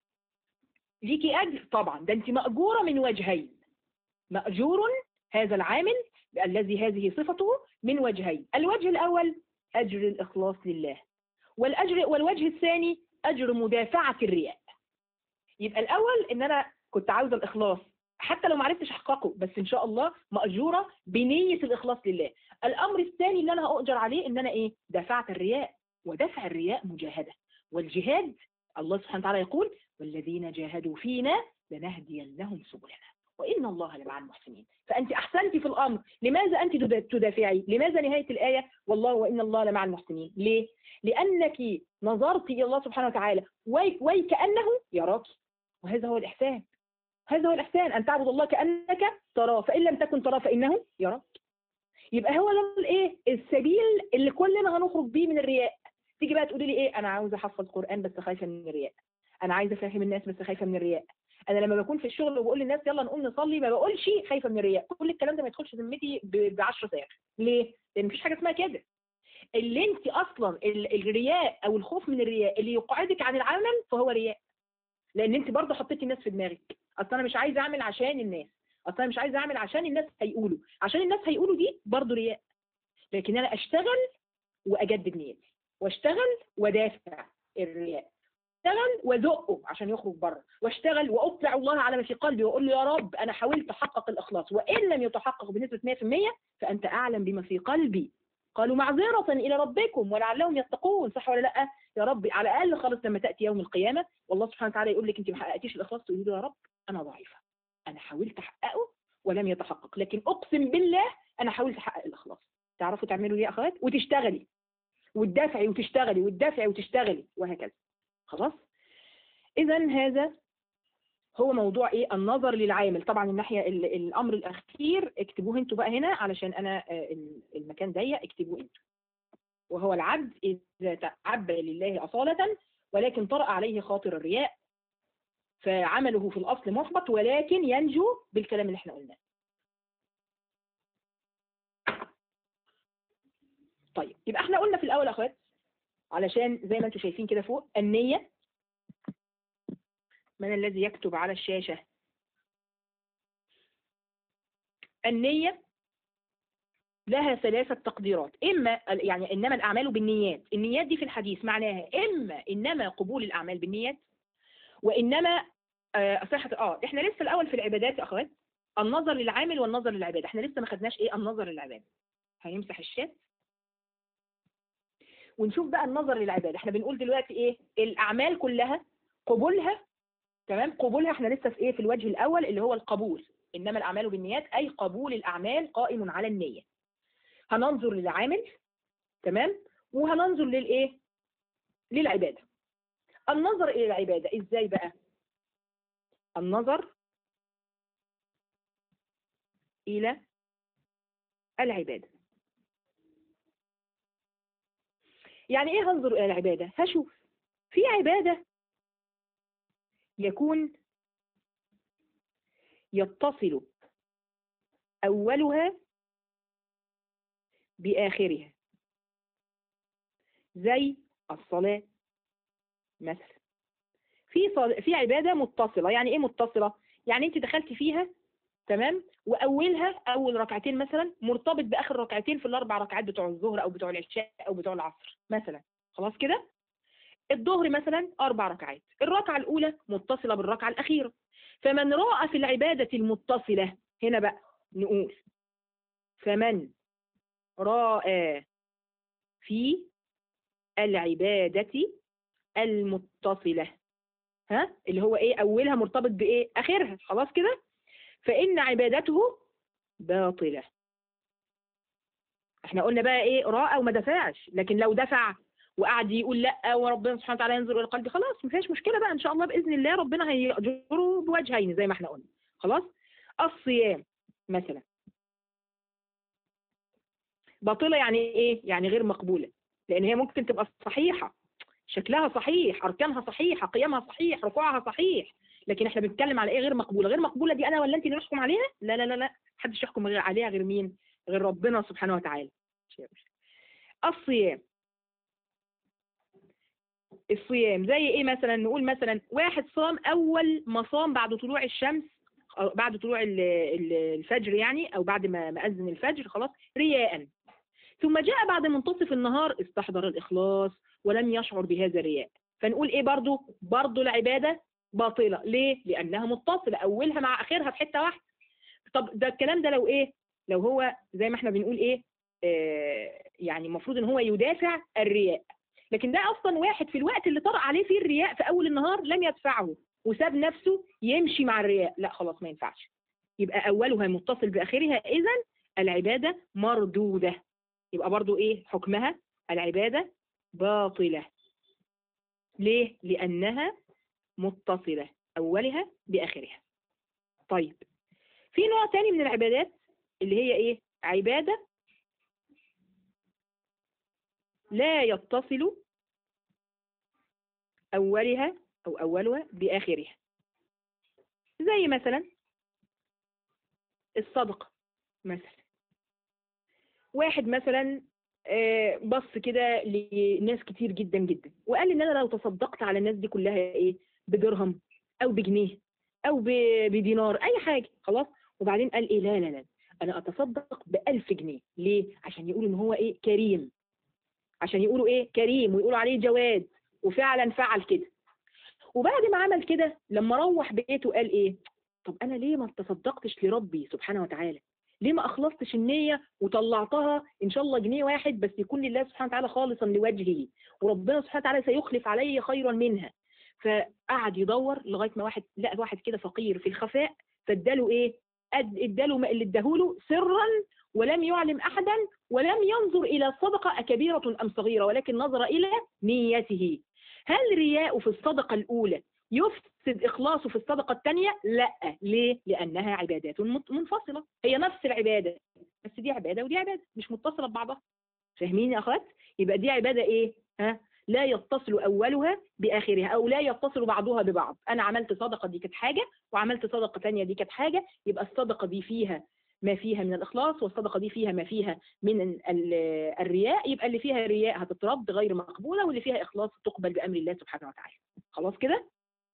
ليكي أجر طبعا ده أنت مأجورة من وجهين مأجور هذا العامل الذي هذه صفته من وجهين الوجه الأول أجر الإخلاص لله والأجر والوجه الثاني أجر مدافعة الرياء يبقى الأول إن أنا كنت عاوزة الإخلاص حتى لو ما عرفتش أحققه بس إن شاء الله مأجورة بنية الإخلاص لله الأمر الثاني اللي أنا هأجر عليه إن أنا إيه دفعت الرياء ودفع الرياء مجاهدة والجهاد الله سبحانه وتعالى يقول والذين جاهدوا فينا لنهدينهم سبلنا وإن الله لمع المحسنين فأنت أحسنتي في الأمر لماذا أنت تدافعي لماذا نهاية الآية والله وإن الله لمع المحسنين ليه لأنك نظرت إلى الله سبحانه وتعالى وكأنه يراك وهذا هو الإحسان هذا هو الإحسان أن تعبد الله كأنك تراه فإن لم تكن تراه فإنه يراك يبقى هو ده الايه السبيل اللي كلنا هنخرج بيه من الرياء تيجي بقى تقولي لي ايه انا عاوزه احفظ قران بس خايفه من الرياء انا عايزه افهم الناس بس خايفه من الرياء انا لما بكون في الشغل وبقول للناس يلا نقوم نصلي ما بقولش خايفه من الرياء كل الكلام ده ما يدخلش ذمتي ب 10 ساعات ليه لان مفيش حاجه اسمها كده اللي انت اصلا الرياء او الخوف من الرياء اللي يقعدك عن العمل فهو رياء لان انت برضه حطيتي الناس في دماغك اصل انا مش عايزه اعمل عشان الناس اصل انا مش عايزه اعمل عشان الناس هيقولوا عشان الناس هيقولوا دي برضه رياء لكن انا اشتغل واجدد نيتي واشتغل ودافع الرياء اشتغل وزقه عشان يخرج بره واشتغل واطلع الله على ما في قلبي واقول له يا رب انا حاولت احقق الاخلاص وان لم يتحقق بنسبه 100% فانت اعلم بما في قلبي قالوا معذرة إلى ربكم ولعلهم يتقون صح ولا لا يا رب على الأقل خالص لما تأتي يوم القيامة والله سبحانه وتعالى يقول لك أنت ما حققتيش الإخلاص تقولي له يا رب أنا ضعيفة أنا حاولت أحققه ولم يتحقق لكن أقسم بالله أنا حاولت أحقق الإخلاص تعرفوا تعملوا إيه يا أخوات وتشتغلي وتدافعي وتشتغلي وتدافعي وتشتغلي وهكذا خلاص اذا هذا هو موضوع ايه النظر للعامل طبعا الناحيه ال- الامر الاخير اكتبوه انتوا بقى هنا علشان انا آه، ال- المكان ضيق اكتبوه انتوا وهو العبد اذا تعبد لله اصاله ولكن طرأ عليه خاطر الرياء فعمله في الاصل محبط ولكن ينجو بالكلام اللي احنا قلناه طيب يبقى احنا قلنا في الاول يا اخوات علشان زي ما انتم شايفين كده فوق النية من الذي يكتب على الشاشة النية لها ثلاثة تقديرات إما يعني إنما الأعمال بالنيات النيات دي في الحديث معناها إما إنما قبول الأعمال بالنيات وإنما آه صحة آه إحنا لسه الأول في العبادات يا أخوات النظر للعامل والنظر للعبادة إحنا لسه ما خدناش إيه النظر للعبادة هنمسح الشات ونشوف بقى النظر للعبادة احنا بنقول دلوقتي ايه الاعمال كلها قبولها تمام قبولها احنا لسه في ايه في الوجه الاول اللي هو القبول انما الاعمال بالنيات اي قبول الاعمال قائم على النية هننظر للعامل تمام وهننظر للايه للعبادة النظر الى العبادة ازاي بقى النظر الى العبادة يعني ايه هنظر الى العبادة هشوف في عبادة يكون يتصل أولها بآخرها زي الصلاة مثلا في صل... في عبادة متصلة يعني ايه متصلة يعني انت دخلت فيها تمام واولها اول ركعتين مثلا مرتبط باخر ركعتين في الاربع ركعات بتوع الظهر او بتوع العشاء او بتوع العصر مثلا خلاص كده الظهر مثلا اربع ركعات الركعه الاولى متصله بالركعه الاخيره فمن راى في العباده المتصله هنا بقى نقول فمن راى في العباده المتصله ها اللي هو ايه اولها مرتبط بايه اخرها خلاص كده فإن عبادته باطلة احنا قلنا بقى ايه راى وما دفعش لكن لو دفع وقعد يقول لا وربنا سبحانه وتعالى ينظر الى قلبي خلاص ما فيهاش مشكله بقى ان شاء الله باذن الله ربنا هيأجره بوجهين زي ما احنا قلنا خلاص الصيام مثلا باطله يعني ايه يعني غير مقبوله لان هي ممكن تبقى صحيحه شكلها صحيح اركانها صحيحه قيامها صحيح ركوعها صحيح لكن احنا بنتكلم على ايه غير مقبوله غير مقبوله دي انا ولا انت اللي نحكم عليها لا لا لا لا محدش يحكم غير عليها غير مين غير ربنا سبحانه وتعالى الصيام الصيام زي ايه مثلا نقول مثلا واحد صام اول ما صام بعد طلوع الشمس أو بعد طلوع ال- ال- الفجر يعني او بعد ما ما اذن الفجر خلاص رياء ثم جاء بعد منتصف النهار استحضر الاخلاص ولم يشعر بهذا الرياء فنقول ايه برضو برضو العباده باطلة ليه؟ لأنها متصلة أولها مع آخرها في حتة واحدة طب ده الكلام ده لو إيه؟ لو هو زي ما احنا بنقول إيه؟ آه يعني المفروض إن هو يدافع الرياء لكن ده أصلا واحد في الوقت اللي طرأ عليه فيه الرياء في أول النهار لم يدفعه وساب نفسه يمشي مع الرياء لا خلاص ما ينفعش يبقى أولها متصل بآخرها إذا العبادة مردودة يبقى برضو إيه حكمها العبادة باطلة ليه؟ لأنها متصلة أولها بآخرها طيب في نوع تاني من العبادات اللي هي إيه عبادة لا يتصل أولها أو أولها بآخرها زي مثلا الصدقة مثلا واحد مثلا آه، بص كده لناس كتير جدا جدا وقال ان انا لو تصدقت على الناس دي كلها ايه بدرهم او بجنيه او ب- بدينار اي حاجه خلاص وبعدين قال ايه لا لا لا انا اتصدق بألف جنيه ليه عشان يقولوا ان هو ايه كريم عشان يقولوا ايه كريم ويقولوا عليه جواد وفعلا فعل كده وبعد ما عمل كده لما روح بيته قال ايه طب انا ليه ما تصدقتش لربي سبحانه وتعالى ليه ما اخلصتش النية وطلعتها ان شاء الله جنيه واحد بس يكون لله سبحانه وتعالى خالصا لوجهه وربنا سبحانه وتعالى سيخلف علي خيرا منها فقعد يدور لغايه ما واحد لقى واحد كده فقير في الخفاء فاداله ايه؟ أد- اداله ما اللي اداهوله سرا ولم يعلم أحدا ولم ينظر إلى الصدقة أكبيرة أم صغيرة ولكن نظر إلى نيته هل رياء في الصدقة الأولى يفسد إخلاصه في الصدقة الثانية؟ لا ليه؟ لأنها عبادات منفصلة هي نفس العبادة بس دي عبادة ودي عبادة مش متصلة ببعضها فاهمين يا أخوات؟ يبقى دي عبادة إيه؟ ها؟ لا يتصل أولها بآخرها أو لا يتصل بعضها ببعض أنا عملت صدقة دي كانت حاجة وعملت صدقة تانية دي كانت حاجة يبقى الصدقة دي فيها ما فيها من الإخلاص والصدقة دي فيها ما فيها من الرياء يبقى اللي فيها رياء هتترد غير مقبولة واللي فيها إخلاص تقبل بأمر الله سبحانه وتعالى خلاص كده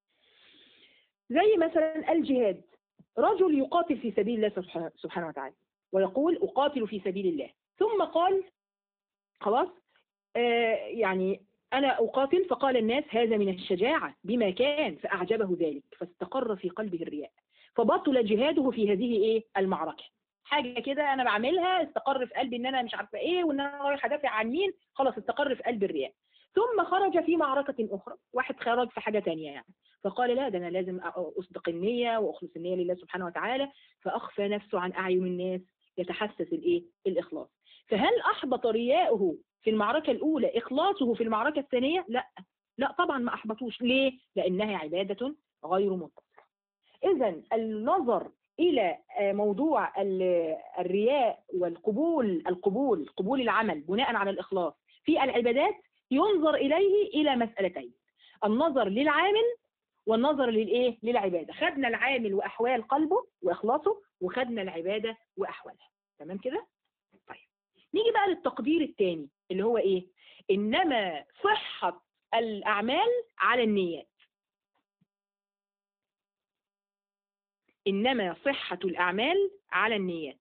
زي مثلا الجهاد رجل يقاتل في سبيل الله سبحانه وتعالى ويقول أقاتل في سبيل الله ثم قال خلاص آه يعني أنا أقاتل فقال الناس هذا من الشجاعة بما كان فأعجبه ذلك فاستقر في قلبه الرياء فبطل جهاده في هذه إيه المعركة حاجة كده أنا بعملها استقر في قلبي إن أنا مش عارفة إيه وإن أنا رايح أدافع عن مين خلاص استقر في قلب الرياء ثم خرج في معركة أخرى واحد خرج في حاجة تانية يعني فقال لا ده أنا لازم أصدق النية وأخلص النية لله سبحانه وتعالى فأخفى نفسه عن أعين الناس يتحسس الإيه الإخلاص فهل أحبط رياؤه في المعركة الأولى إخلاصه في المعركة الثانية لا لا طبعا ما أحبطوش ليه لأنها عبادة غير متصلة إذا النظر إلى موضوع الرياء والقبول القبول قبول العمل بناء على الإخلاص في العبادات ينظر إليه إلى مسألتين النظر للعامل والنظر للإيه للعبادة خدنا العامل وأحوال قلبه وإخلاصه وخدنا العبادة وأحوالها تمام كده طيب نيجي بقى للتقدير الثاني اللي هو إيه إنما صحة الأعمال على النيات إنما صحة الأعمال على النيات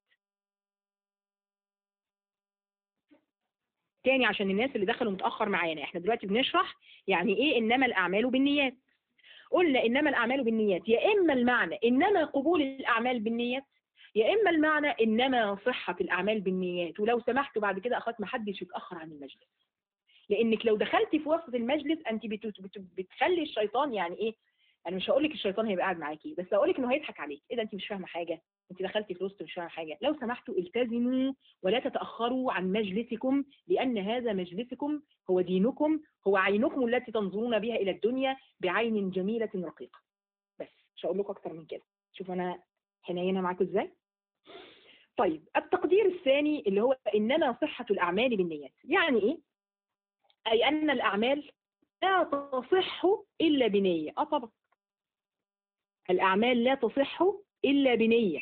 تاني عشان الناس اللي دخلوا متأخر معانا احنا دلوقتي بنشرح يعني ايه إنما الأعمال بالنيات قلنا إنما الأعمال بالنيات يا إما المعنى إنما قبول الأعمال بالنيات يا إما المعنى إنما صحة الأعمال بالنيات ولو سمحتوا بعد كده أخوات ما حدش يتأخر عن المجلس لأنك لو دخلتي في وسط المجلس أنت بتخلي الشيطان يعني إيه انا مش هقول لك الشيطان هيبقى قاعد معاكي بس هقول لك انه هيضحك عليك ايه ده انت مش فاهمه حاجه انت دخلتي في وسط مش فاهمه حاجه لو سمحتوا التزموا ولا تتاخروا عن مجلسكم لان هذا مجلسكم هو دينكم هو عينكم التي تنظرون بها الى الدنيا بعين جميله رقيقه بس مش هقول لكم اكتر من كده شوف انا حنينه معاكم ازاي طيب التقدير الثاني اللي هو انما صحه الاعمال بالنيات يعني ايه اي ان الاعمال لا تصح الا بنيه اه طبعا الأعمال لا تصح إلا بنية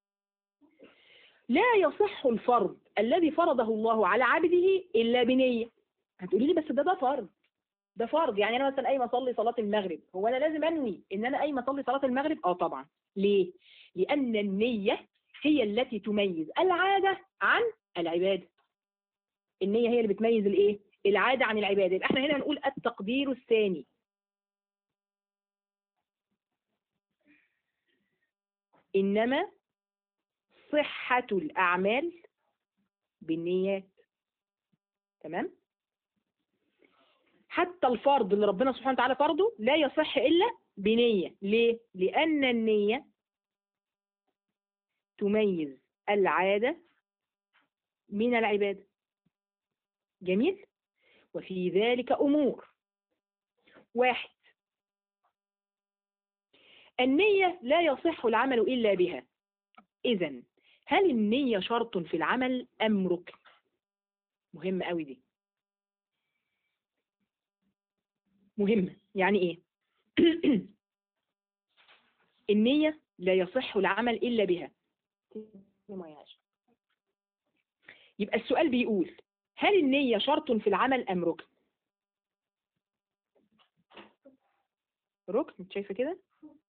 لا يصح الفرض الذي فرضه الله على عبده إلا بنية هتقولي لي بس ده ده فرض ده فرض يعني أنا مثلا قايمة أصلي صلاة المغرب هو أنا لازم أنوي إن أنا قايمة أصلي صلاة المغرب أه طبعا ليه؟ لأن النية هي التي تميز العادة عن العبادة النية هي اللي بتميز الإيه؟ العادة عن العبادة يبقى احنا هنا هنقول التقدير الثاني إنما صحة الأعمال بالنيات تمام حتى الفرض اللي ربنا سبحانه وتعالى فرضه لا يصح إلا بنية ليه؟ لأن النية تميز العادة من العبادة جميل وفي ذلك أمور واحد النية لا يصح العمل إلا بها إذا هل النية شرط في العمل أم ركن مهم قوي دي مهمة يعني إيه النية لا يصح العمل إلا بها يبقى السؤال بيقول هل النية شرط في العمل أم ركن ركن شايفة كده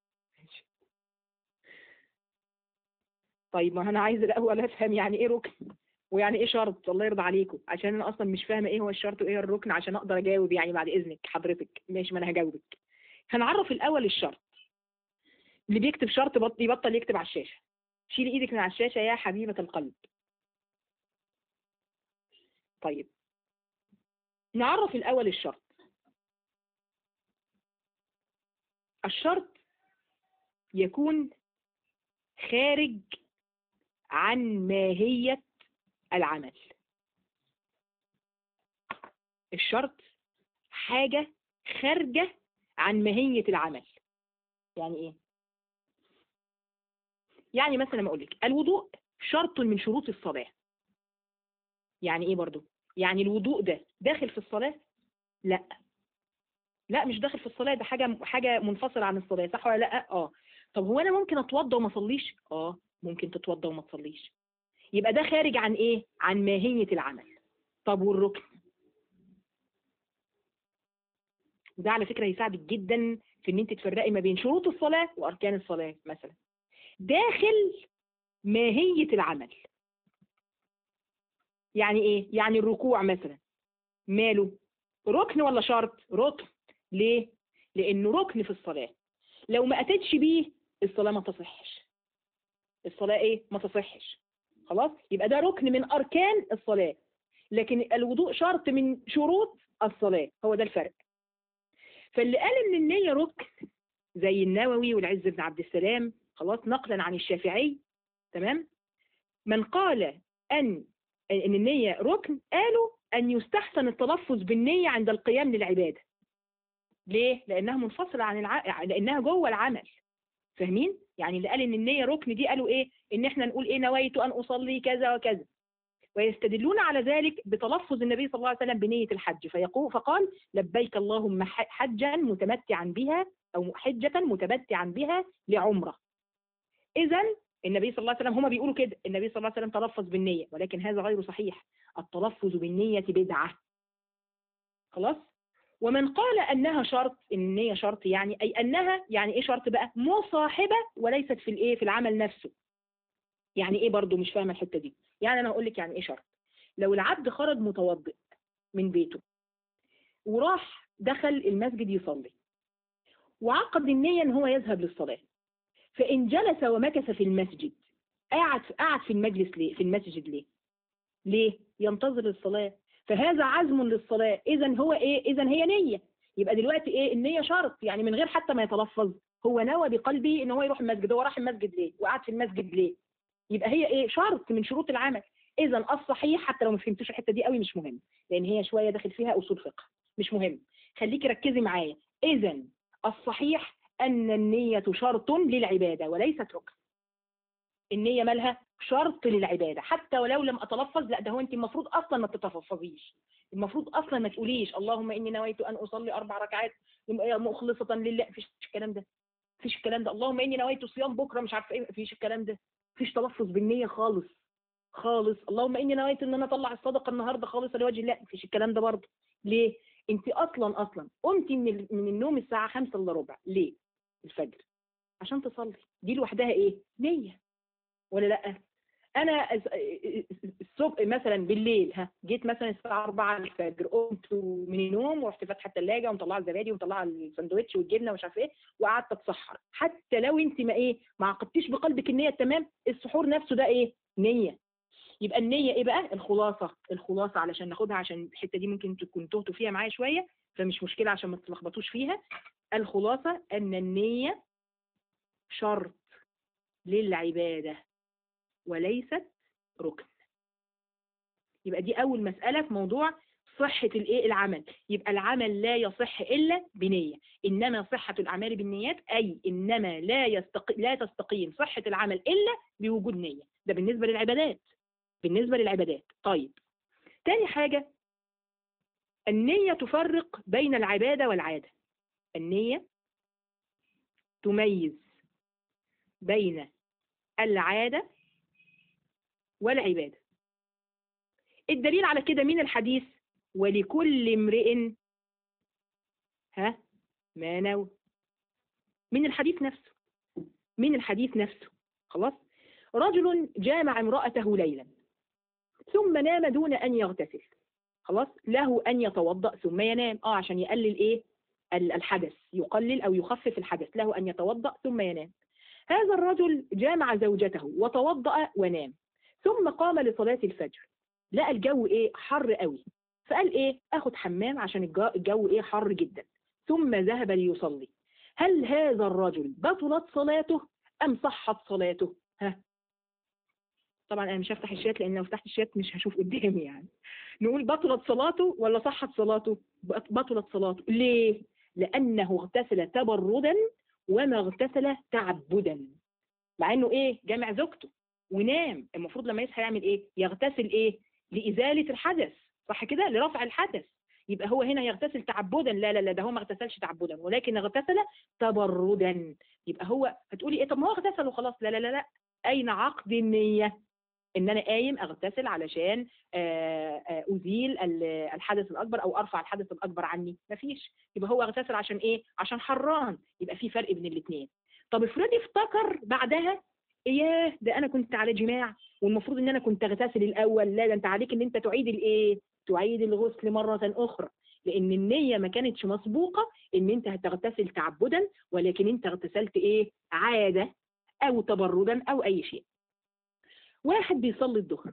طيب ما انا عايز الاول افهم يعني ايه ركن ويعني ايه شرط الله يرضى عليكم عشان انا اصلا مش فاهمه ايه هو الشرط وايه الركن عشان اقدر اجاوب يعني بعد اذنك حضرتك ماشي ما انا هجاوبك هنعرف الاول الشرط اللي بيكتب شرط بط- يبطل يكتب على الشاشه شيلي ايدك من على الشاشه يا حبيبه القلب طيب نعرف الاول الشرط الشرط يكون خارج عن ماهية العمل الشرط حاجة خارجة عن ماهية العمل يعني ايه يعني مثلا ما اقولك الوضوء شرط من شروط الصلاة يعني ايه برضو يعني الوضوء ده داخل في الصلاة لا لا مش داخل في الصلاة ده حاجة حاجة منفصلة عن الصلاة صح ولا لا اه طب هو انا ممكن اتوضى وما اصليش اه ممكن تتوضى وما تصليش يبقى ده خارج عن ايه عن ماهية العمل طب والركن وده على فكرة هيساعدك جدا في ان انت تفرقي ما بين شروط الصلاة واركان الصلاة مثلا داخل ماهية العمل يعني ايه يعني الركوع مثلا ماله ركن ولا شرط ركن ليه لانه ركن في الصلاة لو ما اتتش بيه الصلاة ما تصحش الصلاة ايه ما تصحش خلاص يبقى ده ركن من اركان الصلاة لكن الوضوء شرط من شروط الصلاة هو ده الفرق فاللي قال ان النية ركن زي النووي والعز بن عبد السلام خلاص نقلا عن الشافعي تمام من قال ان ان النية ركن قالوا ان يستحسن التلفظ بالنية عند القيام للعبادة ليه لانها منفصلة عن الع... لانها جوه العمل فاهمين يعني اللي قال ان النية ركن دي قالوا ايه ان احنا نقول ايه نويت ان اصلي كذا وكذا ويستدلون على ذلك بتلفظ النبي صلى الله عليه وسلم بنية الحج فيقول فقال لبيك اللهم حجا متمتعا بها أو حجة متمتعا بها لعمرة إذا النبي صلى الله عليه وسلم هما بيقولوا كده النبي صلى الله عليه وسلم تلفظ بالنية ولكن هذا غير صحيح التلفظ بالنية بدعة خلاص ومن قال أنها شرط إن النية شرط يعني أي أنها يعني إيه شرط بقى مصاحبة وليست في الإيه في العمل نفسه يعني إيه برضو مش فاهمة الحتة دي يعني أنا أقول لك يعني إيه شرط لو العبد خرج متوضئ من بيته وراح دخل المسجد يصلي وعقد النية ان هو يذهب للصلاة فإن جلس ومكث في المسجد قاعد قاعد في المجلس ليه في المسجد ليه ليه ينتظر الصلاة فهذا عزم للصلاة إذا هو إيه إذا هي نية يبقى دلوقتي إيه النية شرط يعني من غير حتى ما يتلفظ هو نوى بقلبه إن هو يروح المسجد هو راح المسجد ليه وقعد في المسجد ليه يبقى هي إيه شرط من شروط العمل إذا الصحيح حتى لو ما فهمتوش الحتة دي قوي مش مهم لأن هي شوية داخل فيها أصول فقه مش مهم خليكي ركزي معايا إذا الصحيح أن النية شرط للعبادة وليست ركن النية مالها شرط للعبادة حتى ولو لم أتلفظ لا ده هو أنت المفروض أصلا ما تتلفظيش المفروض أصلا ما تقوليش اللهم إني نويت أن أصلي أربع ركعات مخلصة لله فيش الكلام ده فيش الكلام ده اللهم إني نويت صيام بكرة مش عارفة إيه فيش الكلام ده فيش تلفظ بالنية خالص خالص اللهم إني نويت إن أنا أطلع الصدقة النهاردة خالصة لوجه الله فيش الكلام ده برضه ليه انت اصلا اصلا قمتي من من النوم الساعه 5 الا ربع ليه الفجر عشان تصلي دي لوحدها ايه نيه ولا لا انا الصبح مثلا بالليل ها جيت مثلا الساعه 4 الفجر قمت من النوم ورحت فاتحه الثلاجه ومطلعه الزبادي ومطلعه الساندوتش والجبنه ومش عارف ايه وقعدت اتسحر حتى لو انت ما ايه ما عقدتيش بقلبك النيه تمام السحور نفسه ده ايه نيه يبقى النية ايه بقى الخلاصة الخلاصة علشان ناخدها عشان الحتة دي ممكن تكون تهتوا فيها معايا شوية فمش مشكلة عشان ما تتلخبطوش فيها الخلاصة ان النية شرط للعبادة وليست ركن يبقى دي اول مسألة في موضوع صحة الايه العمل يبقى العمل لا يصح الا بنية انما صحة الاعمال بالنيات اي انما لا يستق... لا تستقيم صحة العمل الا بوجود نية ده بالنسبة للعبادات بالنسبة للعبادات طيب تاني حاجة النية تفرق بين العبادة والعادة النية تميز بين العادة والعبادة الدليل على كده من الحديث ولكل امرئ ها ما نوى من الحديث نفسه من الحديث نفسه خلاص رجل جامع امرأته ليلا ثم نام دون أن يغتسل خلاص له أن يتوضأ ثم ينام اه عشان يقلل إيه الحدث يقلل أو يخفف الحدث له أن يتوضأ ثم ينام هذا الرجل جامع زوجته وتوضأ ونام ثم قام لصلاة الفجر لقى الجو إيه حر قوي فقال إيه أخد حمام عشان الجو إيه حر جدا ثم ذهب ليصلي هل هذا الرجل بطلت صلاته أم صحت صلاته ها طبعا انا مش هفتح الشات لان لو فتحت الشات مش هشوف قدامي يعني نقول بطلت صلاته ولا صحت صلاته بطلت صلاته ليه لانه اغتسل تبردا وما اغتسل تعبدا مع انه ايه جامع زوجته ونام المفروض لما يصحى يعمل ايه يغتسل ايه لازاله الحدث صح كده لرفع الحدث يبقى هو هنا يغتسل تعبدا لا لا لا ده هو ما اغتسلش تعبدا ولكن اغتسل تبردا يبقى هو هتقولي ايه طب ما هو اغتسل وخلاص لا لا لا لا اين عقد النيه ان انا قايم اغتسل علشان ازيل الحدث الاكبر او ارفع الحدث الاكبر عني مفيش يبقى هو اغتسل عشان ايه عشان حران يبقى في فرق بين الاثنين طب افرضي افتكر بعدها اياه ده انا كنت على جماع والمفروض ان انا كنت اغتسل الاول لا ده انت عليك ان انت تعيد الايه تعيد الغسل مرة اخرى لان النية ما كانتش مسبوقة ان انت هتغتسل تعبدا ولكن انت اغتسلت ايه عادة او تبردا او اي شيء واحد بيصلي الظهر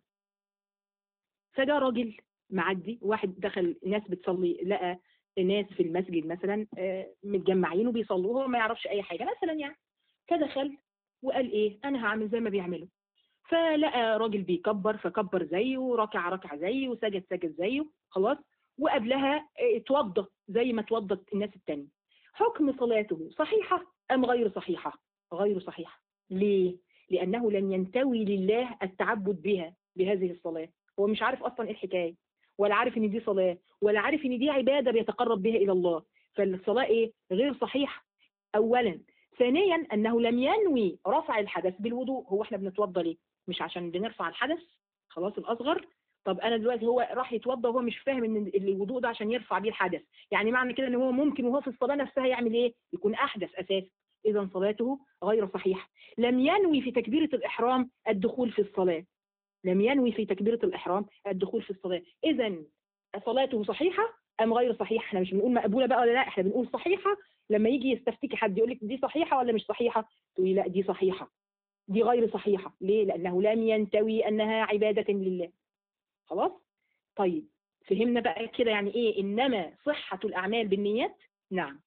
فجاء راجل معدي واحد دخل ناس بتصلي لقى ناس في المسجد مثلا متجمعين وبيصلوا وهو ما يعرفش اي حاجه مثلا يعني فدخل وقال ايه انا هعمل زي ما بيعملوا فلقى راجل بيكبر فكبر زيه وركع ركع زيه وسجد سجد زيه خلاص وقبلها اتوضى زي ما اتوضت الناس التانية حكم صلاته صحيحة أم غير صحيحة غير صحيحة ليه لأنه لن ينتوي لله التعبد بها بهذه الصلاة هو مش عارف أصلا إيه الحكاية ولا عارف إن دي صلاة ولا عارف إن دي عبادة بيتقرب بها إلى الله فالصلاة إيه غير صحيحة أولا ثانيا أنه لم ينوي رفع الحدث بالوضوء هو إحنا بنتوضى ليه مش عشان بنرفع الحدث خلاص الأصغر طب أنا دلوقتي هو راح يتوضى وهو مش فاهم إن الوضوء ده عشان يرفع بيه الحدث يعني معنى كده إن هو ممكن وهو في الصلاة نفسها يعمل إيه يكون أحدث أساسا إذا صلاته غير صحيحة لم ينوي في تكبيرة الإحرام الدخول في الصلاة لم ينوي في تكبيرة الإحرام الدخول في الصلاة إذا صلاته صحيحة أم غير صحيحة احنا مش بنقول مقبولة بقى ولا لا احنا بنقول صحيحة لما يجي يستفتيكي حد يقول لك دي صحيحة ولا مش صحيحة تقولي لا دي صحيحة دي غير صحيحة ليه لأنه لم ينتوي أنها عبادة لله خلاص طيب فهمنا بقى كده يعني إيه إنما صحة الأعمال بالنيات نعم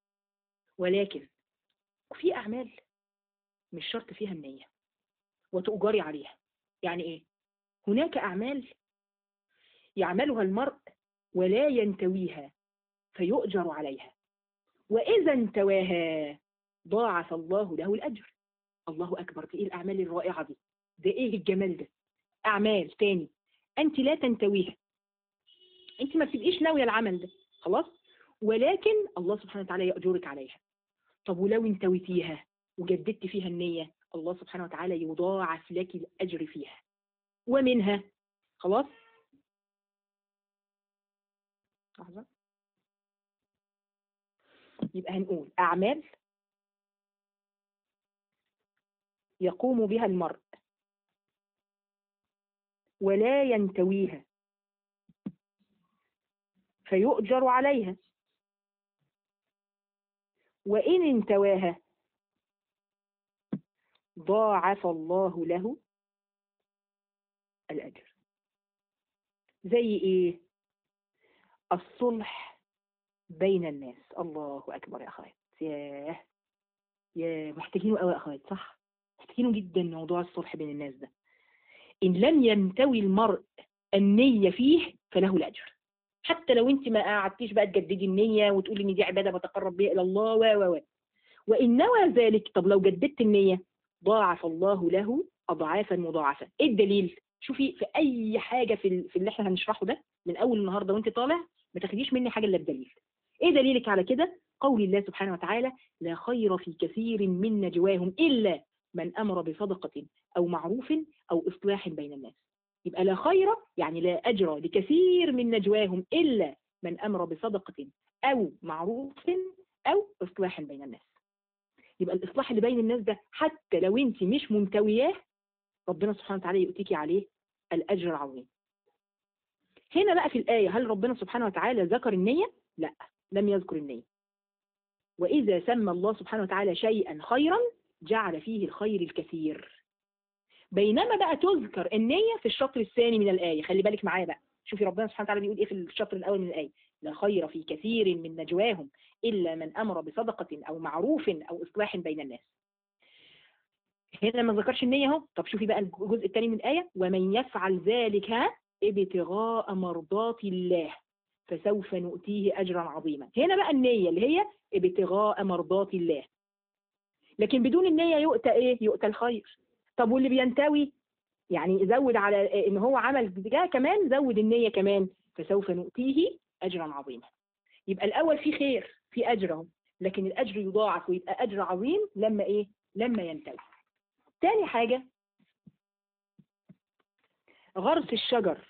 ولكن في أعمال مش شرط فيها النية وتؤجري عليها يعني إيه هناك أعمال يعملها المرء ولا ينتويها فيؤجر عليها وإذا انتواها ضاعف الله له الأجر الله أكبر دي إيه الأعمال الرائعة دي ده إيه الجمال ده أعمال تاني أنت لا تنتويها أنت ما بتبقيش ناوية العمل ده خلاص ولكن الله سبحانه وتعالى يأجرك عليها طب ولو انتويتيها وجددت فيها النية الله سبحانه وتعالى يضاعف لك الأجر فيها ومنها خلاص لحظة يبقى هنقول أعمال يقوم بها المرء ولا ينتويها فيؤجر عليها وإن انتواها ضاعف الله له الأجر زي إيه الصلح بين الناس الله أكبر يا أخوات ياه يا محتاجينه قوي يا أخوات صح محتاجينه جدا موضوع الصلح بين الناس ده إن لم ينتوي المرء النية فيه فله الأجر حتى لو انت ما قعدتيش بقى تجددي النية وتقولي ان دي عبادة بتقرب بها الى الله و و و وان نوى ذلك طب لو جددت النية ضاعف الله له اضعافا مضاعفة ايه الدليل شوفي في اي حاجة في, في اللي احنا هنشرحه ده من اول النهاردة وانت طالع ما تاخديش مني حاجة الا بدليل ايه دليلك على كده قول الله سبحانه وتعالى لا خير في كثير من نجواهم الا من امر بصدقة او معروف او اصلاح بين الناس يبقى لا خير يعني لا أجر لكثير من نجواهم إلا من أمر بصدقة أو معروف أو إصلاح بين الناس يبقى الإصلاح اللي بين الناس ده حتى لو أنت مش منتوياه ربنا سبحانه وتعالى يؤتيكي عليه الأجر العظيم هنا بقى في الآية هل ربنا سبحانه وتعالى ذكر النية؟ لا لم يذكر النية وإذا سمى الله سبحانه وتعالى شيئا خيرا جعل فيه الخير الكثير بينما بقى تذكر النية في الشطر الثاني من الآية خلي بالك معايا بقى شوفي ربنا سبحانه وتعالى بيقول إيه في الشطر الأول من الآية لا خير في كثير من نجواهم إلا من أمر بصدقة أو معروف أو إصلاح بين الناس هنا ما ذكرش النية اهو طب شوفي بقى الجزء الثاني من الآية ومن يفعل ذلك ابتغاء مرضات الله فسوف نؤتيه أجرا عظيما هنا بقى النية اللي هي ابتغاء مرضات الله لكن بدون النية يؤتى ايه يؤتى الخير طب واللي بينتوي يعني زود على ان هو عمل ده كمان زود النية كمان فسوف نؤتيه أجرا عظيما يبقى الأول في خير في أجر اهو لكن الأجر يضاعف ويبقى أجر عظيم لما إيه لما ينتهي تاني حاجة غرس الشجر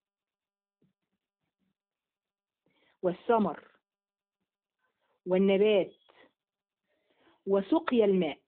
والثمر والنبات وسقي الماء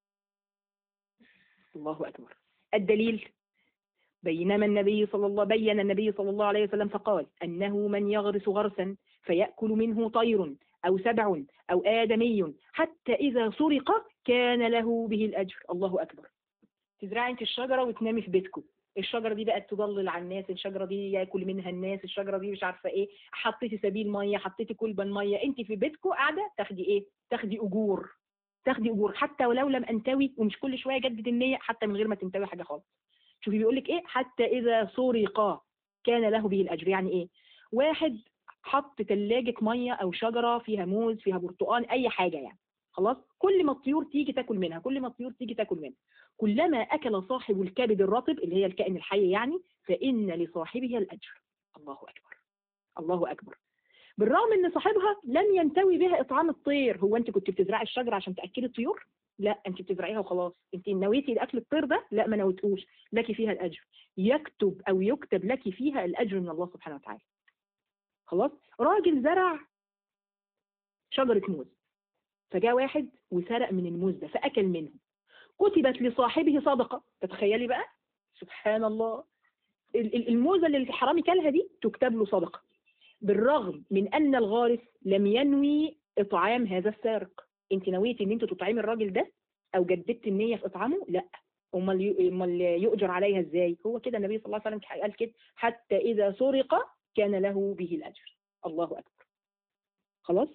الله أكبر الدليل بينما النبي صلى الله بين النبي صلى الله عليه وسلم فقال أنه من يغرس غرسا فيأكل منه طير أو سبع أو آدمي حتى إذا سرق كان له به الأجر الله أكبر تزرعي انت الشجرة وتنامي في بيتكم الشجرة دي بقت تضلل على الناس الشجرة دي ياكل منها الناس الشجرة دي مش عارفة ايه حطيتي سبيل مية حطيتي كلبة مية انت في بيتكم قاعدة تاخدي ايه تاخدي أجور تاخدي أجور حتى ولو لم أنتوي ومش كل شوية جدد النية حتى من غير ما تنتوي حاجة خالص شوفي بيقول لك ايه حتى إذا سرق كان له به الأجر يعني ايه واحد حط ثلاجة مية أو شجرة فيها موز فيها برتقال أي حاجة يعني خلاص كل ما الطيور تيجي تاكل منها كل ما الطيور تيجي تاكل منها كلما أكل صاحب الكبد الرطب اللي هي الكائن الحي يعني فإن لصاحبها الأجر الله أكبر الله أكبر بالرغم ان صاحبها لم ينتوي بها اطعام الطير هو انت كنت بتزرعي الشجره عشان تاكلي الطيور لا انت بتزرعيها وخلاص انت نويتي لاكل الطير ده لا ما نويتوش لك فيها الاجر يكتب او يكتب لك فيها الاجر من الله سبحانه وتعالى خلاص راجل زرع شجره موز فجاء واحد وسرق من الموز ده فاكل منه كتبت لصاحبه صدقه تتخيلي بقى سبحان الله الموزه اللي الحرامي كلها دي تكتب له صدقه بالرغم من ان الغارس لم ينوي اطعام هذا السارق انت نويتي ان انت تطعمي الراجل ده او جددت النيه في اطعامه لا امال امال يؤجر عليها ازاي هو كده النبي صلى الله عليه وسلم قال كده حتى اذا سرق كان له به الاجر الله اكبر خلاص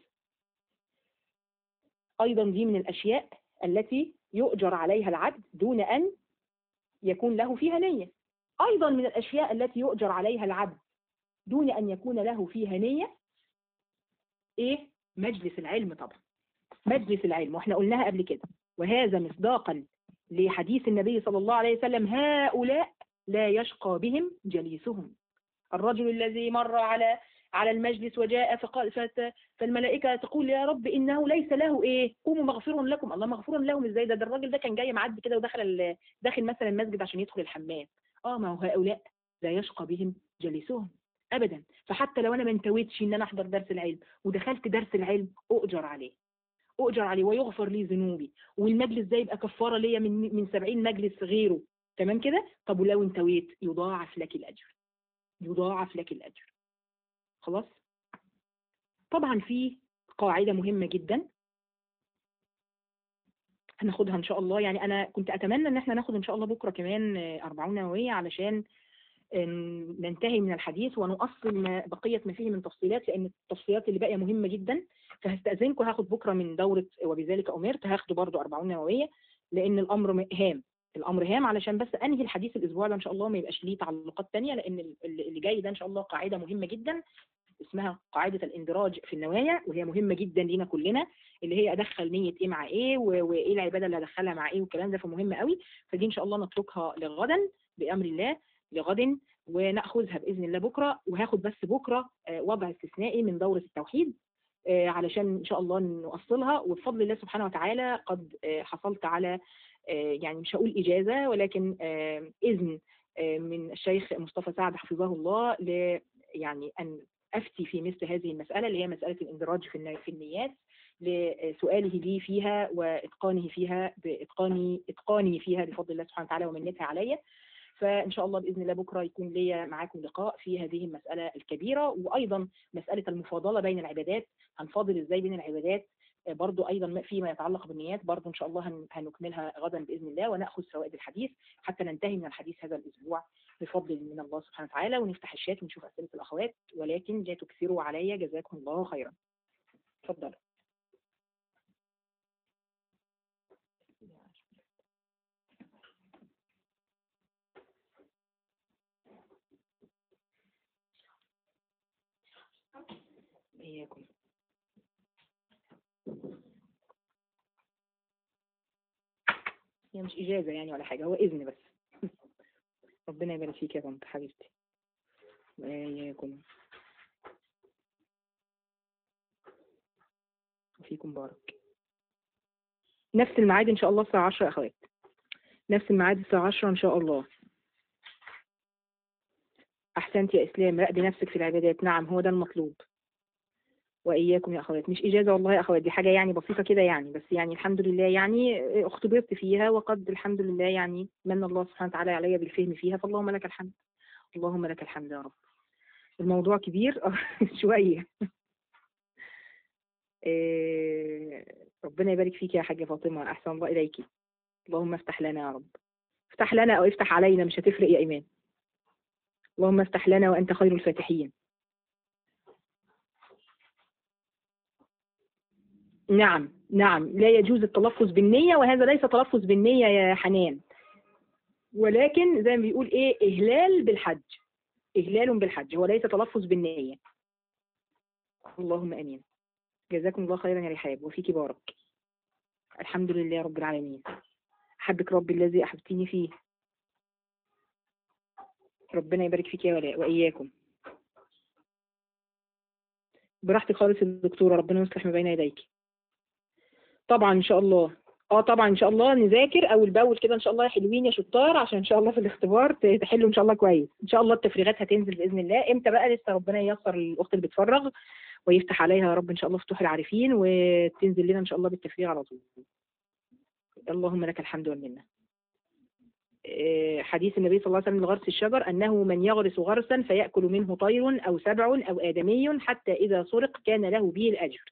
ايضا دي من الاشياء التي يؤجر عليها العبد دون ان يكون له فيها نيه ايضا من الاشياء التي يؤجر عليها العبد دون أن يكون له فيها نية إيه؟ مجلس العلم طبعا مجلس العلم وإحنا قلناها قبل كده وهذا مصداقا لحديث النبي صلى الله عليه وسلم هؤلاء لا يشقى بهم جليسهم الرجل الذي مر على على المجلس وجاء فقال فت فالملائكة تقول يا رب إنه ليس له إيه قوموا مغفور لكم الله مغفور لهم إزاي ده, ده الراجل ده كان جاي معدي كده ودخل داخل مثلا المسجد عشان يدخل الحمام اه ما هو هؤلاء لا يشقى بهم جليسهم ابدا فحتى لو انا ما انتويتش ان انا احضر درس العلم ودخلت درس العلم اؤجر عليه اؤجر عليه ويغفر لي ذنوبي والمجلس ده يبقى كفاره ليا من من 70 مجلس غيره تمام كده طب ولو انتويت يضاعف لك الاجر يضاعف لك الاجر خلاص طبعا في قاعده مهمه جدا هناخدها ان شاء الله يعني انا كنت اتمنى ان احنا ناخد ان شاء الله بكره كمان 40 نوويه علشان ننتهي من الحديث ونؤصل ما بقية ما فيه من تفصيلات لأن التفصيلات اللي باقية مهمة جدا فهستأذنكم هاخد بكرة من دورة وبذلك أمرت هاخده برضو 40 نووية لأن الأمر هام الأمر هام علشان بس أنهي الحديث الأسبوع ده إن شاء الله ما يبقاش ليه تعلقات تانية لأن اللي جاي ده إن شاء الله قاعدة مهمة جدا اسمها قاعدة الاندراج في النوايا وهي مهمة جدا لينا كلنا اللي هي أدخل نية إيه مع إيه وإيه العبادة اللي هدخلها مع إيه والكلام ده فمهم قوي فدي إن شاء الله نتركها لغدا بأمر الله لغد ونأخذها بإذن الله بكرة وهاخد بس بكرة وضع استثنائي من دورة التوحيد علشان إن شاء الله نوصلها وبفضل الله سبحانه وتعالى قد حصلت على يعني مش هقول إجازة ولكن إذن من الشيخ مصطفى سعد حفظه الله ل يعني أن أفتي في مثل هذه المسألة اللي هي مسألة الاندراج في في النيات لسؤاله لي فيها وإتقانه فيها بإتقاني إتقاني فيها بفضل الله سبحانه وتعالى ومنتها عليا فإن شاء الله بإذن الله بكرة يكون ليا معاكم لقاء في هذه المسألة الكبيرة وأيضا مسألة المفاضلة بين العبادات هنفاضل إزاي بين العبادات برضو أيضا فيما يتعلق بالنيات برضو إن شاء الله هنكملها غدا بإذن الله ونأخذ فوائد الحديث حتى ننتهي من الحديث هذا الأسبوع بفضل من الله سبحانه وتعالى ونفتح الشات ونشوف أسئلة الأخوات ولكن لا تكثروا علي جزاكم الله خيرا تفضلوا وإياكم هي مش إجازة يعني ولا حاجة هو إذن بس ربنا يبارك فيك يا بنت حبيبتي وإياكم وفيكم بارك نفس الميعاد إن شاء الله الساعة 10 يا أخوات نفس الميعاد الساعة 10 إن شاء الله أحسنت يا إسلام راقبي نفسك في العبادات نعم هو ده المطلوب وإياكم يا أخوات مش إجازة والله يا أخوات دي حاجة يعني بسيطة كده يعني بس يعني الحمد لله يعني اختبرت فيها وقد الحمد لله يعني من الله سبحانه وتعالى علي بالفهم فيها فاللهم لك الحمد اللهم لك الحمد يا رب الموضوع كبير شوية إيه، ربنا يبارك فيك يا حاجة فاطمة أحسن الله إليك اللهم افتح لنا يا رب افتح لنا أو افتح علينا مش هتفرق يا إيمان اللهم افتح لنا وأنت خير الفاتحين نعم نعم لا يجوز التلفظ بالنية وهذا ليس تلفظ بالنية يا حنان ولكن زي ما بيقول ايه إهلال بالحج إهلال بالحج هو ليس تلفظ بالنية اللهم أمين جزاكم الله خيرا يا رحاب وفيك بارك الحمد لله رب العالمين أحبك ربي الذي أحبتيني فيه ربنا يبارك فيك يا ولاء وإياكم براحتك خالص الدكتورة ربنا يصلح ما بين يديك طبعا ان شاء الله اه طبعا ان شاء الله نذاكر اول باول كده ان شاء الله يا حلوين يا شطار عشان ان شاء الله في الاختبار ت- تحلوا ان شاء الله كويس ان شاء الله التفريغات هتنزل باذن الله امتى بقى لسه ربنا ييسر الاخت اللي بتفرغ ويفتح عليها يا رب ان شاء الله فتوح العارفين وتنزل لنا ان شاء الله بالتفريغ على طول اللهم لك الحمد والمنه آه، حديث النبي صلى الله عليه وسلم لغرس الشجر أنه من يغرس غرسا فيأكل منه طير أو سبع أو آدمي حتى إذا سرق كان له به الأجر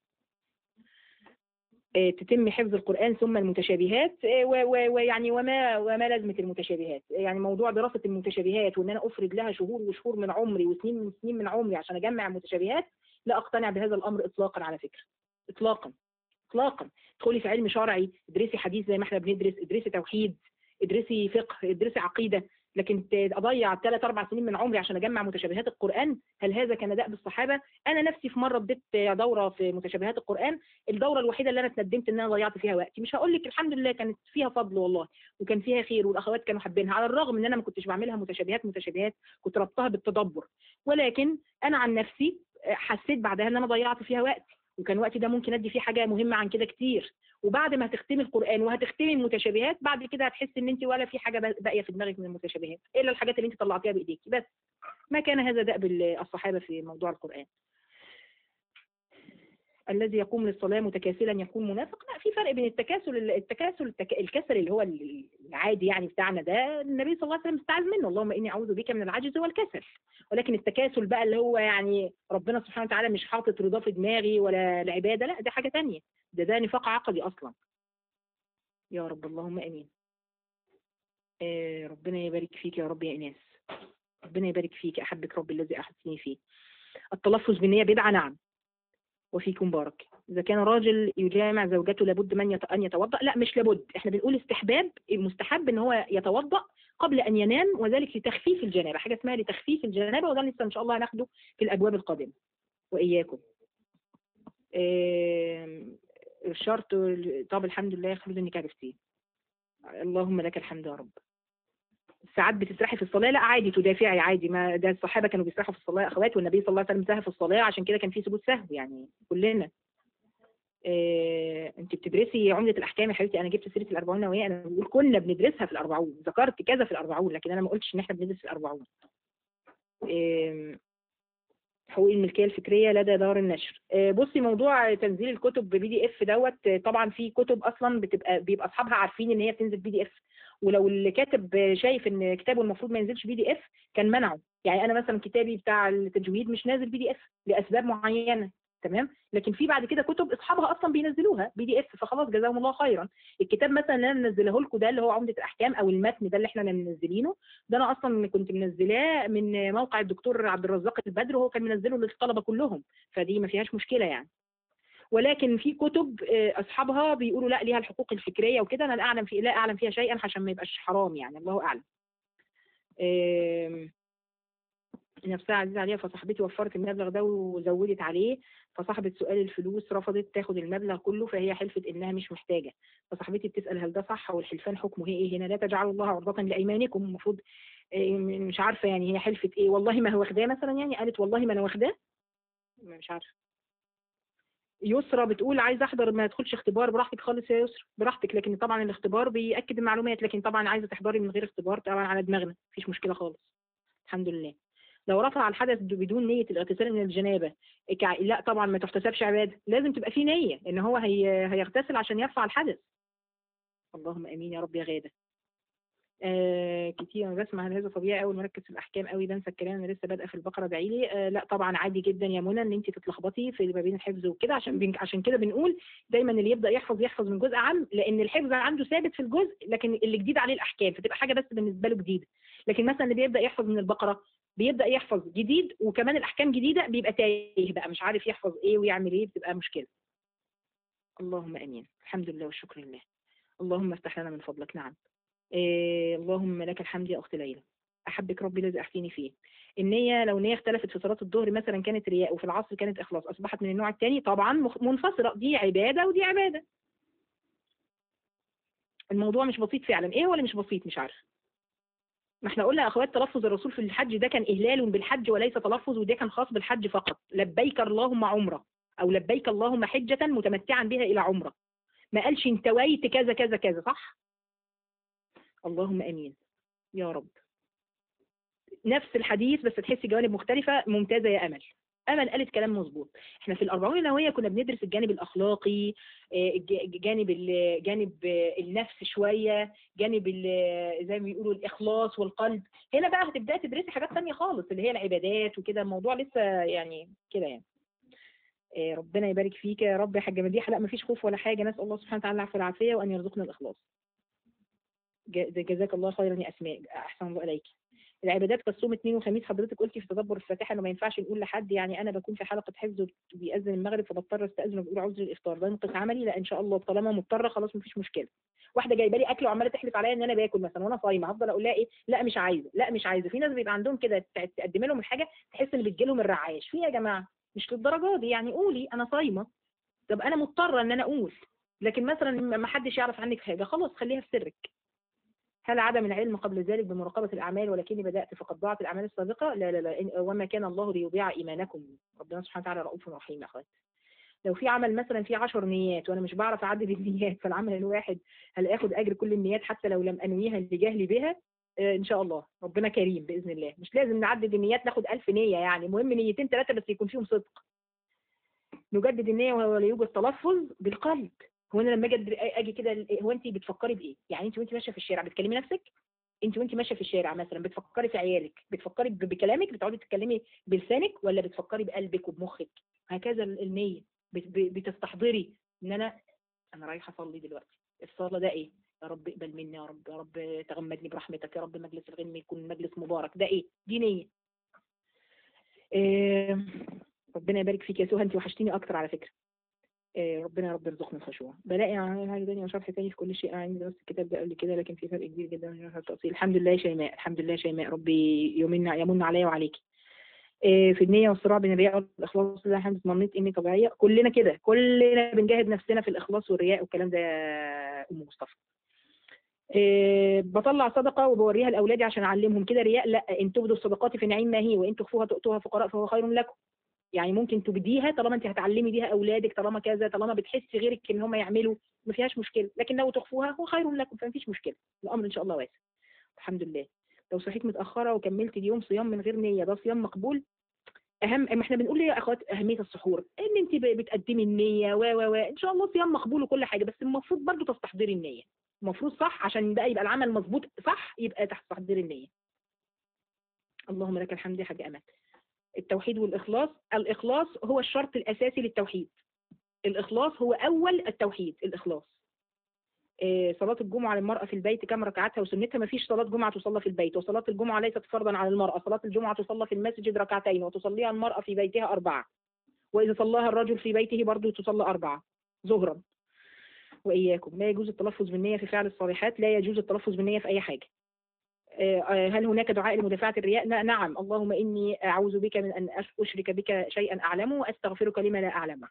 آه، تتم حفظ القرآن ثم المتشابهات آه، و- و- ويعني وما وما لازمة المتشابهات يعني موضوع دراسة المتشابهات وإن أنا أفرد لها شهور وشهور من عمري وسنين من سنين من عمري عشان أجمع المتشابهات لا أقتنع بهذا الأمر إطلاقا على فكرة إطلاقا إطلاقا ادخلي في علم شرعي ادرسي حديث زي ما احنا بندرس ادرسي توحيد ادرسي فقه ادرسي عقيدة لكن ت- اضيع ثلاث اربع سنين من عمري عشان اجمع متشابهات القران هل هذا كان دأب الصحابه انا نفسي في مره اديت دوره في متشابهات القران الدوره الوحيده اللي انا اتندمت ان انا ضيعت فيها وقتي مش هقول لك الحمد لله كانت فيها فضل والله وكان فيها خير والاخوات كانوا حابينها على الرغم ان انا ما كنتش بعملها متشابهات متشابهات كنت ربطها بالتدبر ولكن انا عن نفسي آه، حسيت بعدها ان انا ضيعت فيها وقتي وكان وقتي ده ممكن ادي فيه حاجه مهمه عن كده كتير وبعد ما هتختمي القران وهتختمي المتشابهات بعد كده هتحسي ان انت ولا في حاجه باقيه في دماغك من المتشابهات الا الحاجات اللي انت طلعتيها بايديكي بس ما كان هذا دأب الصحابه في موضوع القران الذي يقوم للصلاة متكاسلا يكون منافق لا في فرق بين التكاسل التكاسل التك... الكسل اللي هو العادي يعني بتاعنا ده النبي صلى الله عليه وسلم استعاذ منه اللهم إني أعوذ بك من العجز والكسل ولكن التكاسل بقى اللي هو يعني ربنا سبحانه وتعالى مش حاطط رضا في دماغي ولا العبادة لا ده حاجة تانية ده ده نفاق عقدي أصلا يا رب اللهم امين آه ربنا يبارك فيك يا رب يا ايناس ربنا يبارك فيك احبك رب الذي احبتني فيه التلفظ بالنية بدعة نعم وفيكم بارك اذا كان راجل يجامع زوجته لابد من يت... ان يتوضا لا مش لابد احنا بنقول استحباب المستحب ان هو يتوضا قبل ان ينام وذلك لتخفيف الجنابه حاجه اسمها لتخفيف الجنابه وده لسه ان شاء الله هناخده في الابواب القادمه واياكم آه الشرط طب الحمد لله يا خلود انك عرفتيه اللهم لك الحمد يا رب ساعات بتسرحي في الصلاه لا عادي تدافعي عادي ما ده الصحابه كانوا بيسرحوا في الصلاه اخوات والنبي صلى الله عليه وسلم سهى في الصلاه عشان كده كان في سجود سهو يعني كلنا إيه انت بتدرسي عمده الاحكام يا حبيبتي انا جبت سيره الاربعون نوويه انا بقول كنا بندرسها في الاربعون ذكرت كذا في الاربعون لكن انا ما قلتش ان احنا بندرس في الاربعون إيه حقوق الملكيه الفكريه لدى دار النشر بصي موضوع تنزيل الكتب ببي دي اف دوت طبعا في كتب اصلا بتبقى بيبقى اصحابها عارفين ان هي بتنزل بي دي اف ولو اللي كاتب شايف ان كتابه المفروض ما ينزلش بي دي اف كان منعه يعني انا مثلا كتابي بتاع التجويد مش نازل بي دي اف لاسباب معينه تمام لكن في بعد كده كتب اصحابها اصلا بينزلوها بي دي اف فخلاص جزاهم الله خيرا الكتاب مثلا اللي انا منزله لكم ده اللي هو عمده الاحكام او المتن ده اللي احنا منزلينه ده انا اصلا كنت منزلاه من موقع الدكتور عبد الرزاق البدر وهو كان منزله للطلبه كلهم فدي ما فيهاش مشكله يعني ولكن في كتب اصحابها بيقولوا لا ليها الحقوق الفكريه وكده انا لا اعلم في لا اعلم فيها شيئا عشان ما يبقاش حرام يعني الله اعلم نفسها عزيزة عليها فصاحبتي وفرت المبلغ ده وزودت عليه فصاحبة سؤال الفلوس رفضت تاخد المبلغ كله فهي حلفت انها مش محتاجة فصاحبتي بتسأل هل ده صح والحلفان حكمه ايه هنا لا تجعلوا الله عرضة لأيمانكم المفروض إيه مش عارفة يعني هي حلفت ايه والله ما هو واخداه مثلا يعني قالت والله ما انا واخداه مش عارفة يسرى بتقول عايزه احضر ما ادخلش اختبار براحتك خالص يا يسرى براحتك لكن طبعا الاختبار بيأكد المعلومات لكن طبعا عايزه تحضري من غير اختبار طبعا على دماغنا مفيش مشكله خالص الحمد لله لو رفع الحدث بدون نية الاغتسال من الجنابة لا طبعا ما تحتسبش عبادة لازم تبقى في نية ان هو هي هيغتسل عشان يرفع الحدث اللهم امين يا رب يا غادة آه كتير انا بسمع هل هذا طبيعي اول مركز في الاحكام قوي بنسى الكلام انا لسه بادئه في البقره ادعي لي آه لا طبعا عادي جدا يا منى ان انت تتلخبطي في ما بين الحفظ وكده عشان بين عشان كده بنقول دايما اللي يبدا يحفظ يحفظ من جزء عام لان الحفظ عنده ثابت في الجزء لكن اللي جديد عليه الاحكام فتبقى حاجه بس بالنسبه له جديده لكن مثلا اللي بيبدا يحفظ من البقره بيبدا يحفظ جديد وكمان الاحكام جديده بيبقى تايه بقى مش عارف يحفظ ايه ويعمل ايه بتبقى مشكله اللهم امين الحمد لله والشكر لله اللهم افتح لنا من فضلك نعم إيه اللهم لك الحمد يا اخت ليلى احبك ربي الذي احسيني فيه النيه لو نيه اختلفت في صلاه الظهر مثلا كانت رياء وفي العصر كانت اخلاص اصبحت من النوع الثاني طبعا منفصله دي عباده ودي عباده الموضوع مش بسيط فعلا ايه ولا مش بسيط مش عارفه ما احنا قلنا يا اخوات تلفظ الرسول في الحج ده كان اهلال بالحج وليس تلفظ وده كان خاص بالحج فقط لبيك اللهم عمره او لبيك اللهم حجه متمتعا بها الى عمره ما قالش انتويت كذا كذا كذا صح اللهم امين يا رب نفس الحديث بس تحسي جوانب مختلفة ممتازة يا أمل أمل قالت كلام مظبوط احنا في الأربعون النووية كنا بندرس الجانب الأخلاقي جانب جانب النفس شوية جانب زي ما بيقولوا الإخلاص والقلب هنا بقى هتبدأي تدرسي حاجات تانية خالص اللي هي العبادات وكده الموضوع لسه يعني كده يعني ربنا يبارك فيك يا رب يا حاجة مديحة لا مفيش خوف ولا حاجة نسأل الله سبحانه وتعالى العفو والعافية وأن يرزقنا الإخلاص جزاك الله خيرا يا أسماء أحسن الله إليك العبادات كالصوم اثنين وخميس حضرتك قلتي في تدبر الفاتحه انه ما ينفعش نقول لحد يعني انا بكون في حلقه حفظ وبيأذن المغرب فبضطر استاذن وبقول عذر الافطار ده ينقص عملي لا ان شاء الله طالما مضطره خلاص مفيش مشكله واحده جايبه لي اكل وعماله تحلف عليا ان انا باكل مثلا وانا صايمه هفضل اقول لها ايه لا مش عايزه لا مش عايزه في ناس بيبقى عندهم كده تقدمي لهم الحاجه تحس ان بتجي لهم الرعاش في يا جماعه مش للدرجه دي يعني قولي انا صايمه طب انا مضطره ان انا اقول لكن مثلا ما حدش يعرف عنك حاجه خلاص خليها في سرك هل عدم العلم قبل ذلك بمراقبة الأعمال ولكني بدأت فقد ضاعت الأعمال السابقة لا لا لا وما كان الله ليضيع إيمانكم ربنا سبحانه وتعالى رؤوف رحيم يا أخوات لو في عمل مثلا فيه 10 نيات وانا مش بعرف اعدد النيات فالعمل الواحد هل اخد اجر كل النيات حتى لو لم انويها لجهلي بها آه ان شاء الله ربنا كريم باذن الله مش لازم نعدد النيات ناخد 1000 نيه يعني مهم نيتين ثلاثه بس يكون فيهم صدق نجدد النيه ولا يوجد تلفظ بالقلب هو انا لما اجي اجي كده هو انت بتفكري بايه يعني انت وانت ماشيه في الشارع بتكلمي نفسك انت وانت ماشيه في الشارع مثلا بتفكري في عيالك بتفكري بكلامك بتقعدي تتكلمي بلسانك ولا بتفكري بقلبك وبمخك هكذا النيه بتستحضري ان انا انا رايحه اصلي دلوقتي الصلاه ده ايه يا رب اقبل مني يا رب يا رب تغمدني برحمتك يا رب مجلس الغنم يكون مجلس مبارك ده ايه دي نيه إيه ربنا يبارك فيك يا سهى انت وحشتيني اكتر على فكره ربنا يا رب يرزقنا الخشوع بلاقي عن حاجه ثانيه وشرح ثاني في كل شيء انا عندي درست الكتاب ده قبل كده لكن في فرق كبير جدا بين التأصيل الحمد لله يا شيماء الحمد لله يا شيماء ربي يمن يمن عليا وعليكي في النية والصراع بين الرياء والإخلاص ده الحمد ضمنت إني طبيعية كلنا كده كلنا بنجاهد نفسنا في الإخلاص والرياء والكلام ده يا أم مصطفى بطلع صدقة وبوريها لأولادي عشان أعلمهم كده رياء لا إن تبدوا الصدقات في نعيم ما هي وإن تخفوها تؤتوها فقراء فهو خير لكم يعني ممكن تبديها طالما انت هتعلمي بيها اولادك طالما كذا طالما بتحسي غيرك ان هم يعملوا ما فيهاش مشكله لكن لو تخفوها هو خير لكم فما فيش مشكله الامر ان شاء الله واسع الحمد لله لو صحيت متاخره وكملت اليوم صيام من غير نيه ده صيام مقبول اهم ما احنا بنقول ليه يا اخوات اهميه السحور ان انت بتقدمي النيه و و و ان شاء الله صيام مقبول وكل حاجه بس المفروض برضو تستحضري النيه المفروض صح عشان بقى يبقى العمل مظبوط صح يبقى تحت تحضير النيه اللهم لك الحمد يا حاجه امل التوحيد والإخلاص الإخلاص هو الشرط الأساسي للتوحيد الإخلاص هو أول التوحيد الإخلاص إيه صلاة الجمعة للمرأة في البيت كم ركعتها وسنتها ما فيش صلاة جمعة تصلى في البيت وصلاة الجمعة ليست فرضا على المرأة صلاة الجمعة تصلى في المسجد ركعتين وتصليها المرأة في بيتها أربعة وإذا صلاها الرجل في بيته برضه تصلى أربعة ظهرا وإياكم لا يجوز التلفظ بالنية في فعل الصالحات لا يجوز التلفظ بالنية في أي حاجة آه، آه، هل هناك دعاء لمدافعة الرياء ن- نعم اللهم إني أعوذ بك من أن أش- أشرك بك شيئا أعلمه وأستغفرك لما لا أعلمه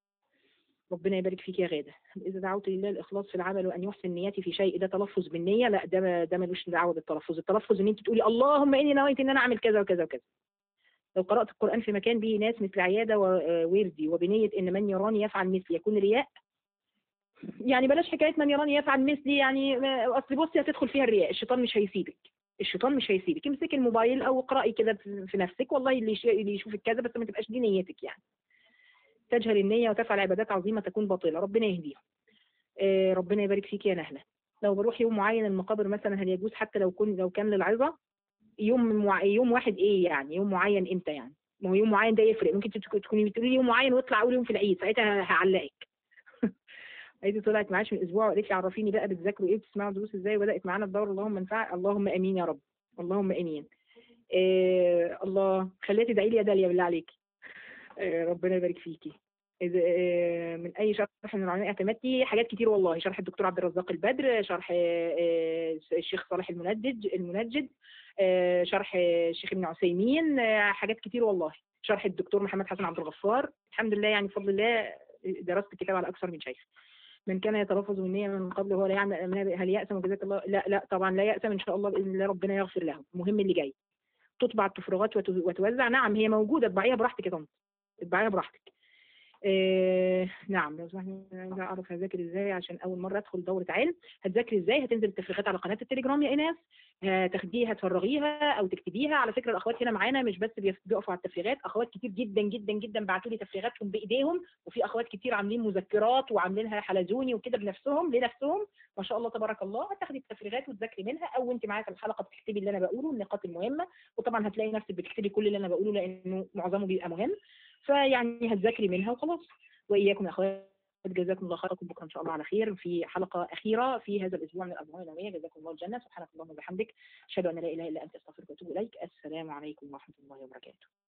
ربنا يبارك فيك يا غادة إذا دعوت لله الإخلاص في العمل وأن يحسن نيتي في شيء ده تلفظ بالنية لا ده ده ملوش دعوة بالتلفظ التلفظ إن أنت تقولي اللهم إني نويت إن أنا أعمل كذا وكذا وكذا لو قرأت القرآن في مكان به ناس مثل عيادة ووردي وبنية إن من يراني يفعل مثلي يكون رياء يعني بلاش حكاية من يراني يفعل مثلي يعني ما- أصل بصي هتدخل فيها الرياء الشيطان مش هيسيبك الشيطان مش هيسيبك امسكي الموبايل أو اقرأي كده في في نفسك والله اللي يش- اللي يشوفك كذا بس ما تبقاش دي نيتك يعني تجهل النية وتفعل عبادات عظيمة تكون باطلة ربنا يهديها آه، ربنا يبارك فيك يا نهلة لو بروح يوم معين المقابر مثلا هل يجوز حتى لو كن لو كان للعظة يوم مع... يوم واحد ايه يعني يوم معين امتى يعني ما هو يوم معين ده يفرق ممكن تك- تكوني بتقولي لي يوم معين واطلع اول يوم في العيد ساعتها هعلقك عايزة طلعت معاش من اسبوع وقالت لي عرفيني بقى بتذاكروا ايه بتسمعوا دروس ازاي وبدات معانا الدور اللهم انفع اللهم امين يا رب اللهم امين إيه الله خليتي تدعي لي يا داليا بالله عليكي إيه ربنا يبارك فيكي إذا إيه من اي شرح من العلماء اعتمدتي حاجات كتير والله شرح الدكتور عبد الرزاق البدر شرح إيه الشيخ صالح المنجد المنجد إيه شرح الشيخ ابن عثيمين إيه حاجات كتير والله شرح الدكتور محمد حسن عبد الغفار الحمد لله يعني بفضل الله درست الكتاب على اكثر من شيء من كان يتلفظ بالنية من قبل وهو لا يعمل أمنا هل يأسم وجزاك الله لا لا طبعا لا يأسم إن شاء الله بإذن الله ربنا يغفر له المهم اللي جاي تطبع التفرغات وت- وتوزع نعم هي موجودة اطبعيها براحتك يا طنط اطبعيها براحتك آه نعم لو سمحت لا اعرف هذاكر ازاي عشان اول مره ادخل دوره علم هتذاكري ازاي هتنزل التفريغات على قناه التليجرام يا ايناس هتاخديها تفرغيها او تكتبيها على فكره الاخوات هنا معانا مش بس بيف- بيقفوا على التفريغات اخوات كتير جدا جدا جدا بعتوا لي تفريغاتهم بايديهم وفي اخوات كتير عاملين مذكرات وعاملينها حلزوني وكده بنفسهم لنفسهم ما شاء الله تبارك الله هتاخدي التفريغات وتذاكري منها او انت معايا في الحلقه بتكتبي اللي انا بقوله النقاط المهمه وطبعا هتلاقي نفسك بتكتبي كل اللي انا بقوله لانه معظمه بيبقى مهم فيعني هتذاكري منها وخلاص واياكم يا اخوات جزاكم الله خير بكره ان شاء الله على خير في حلقه اخيره في هذا الاسبوع من الاسبوع اليوميه جزاكم الله الجنه سبحانك اللهم وبحمدك اشهد ان لا اله الا انت استغفرك واتوب اليك السلام عليكم ورحمه الله وبركاته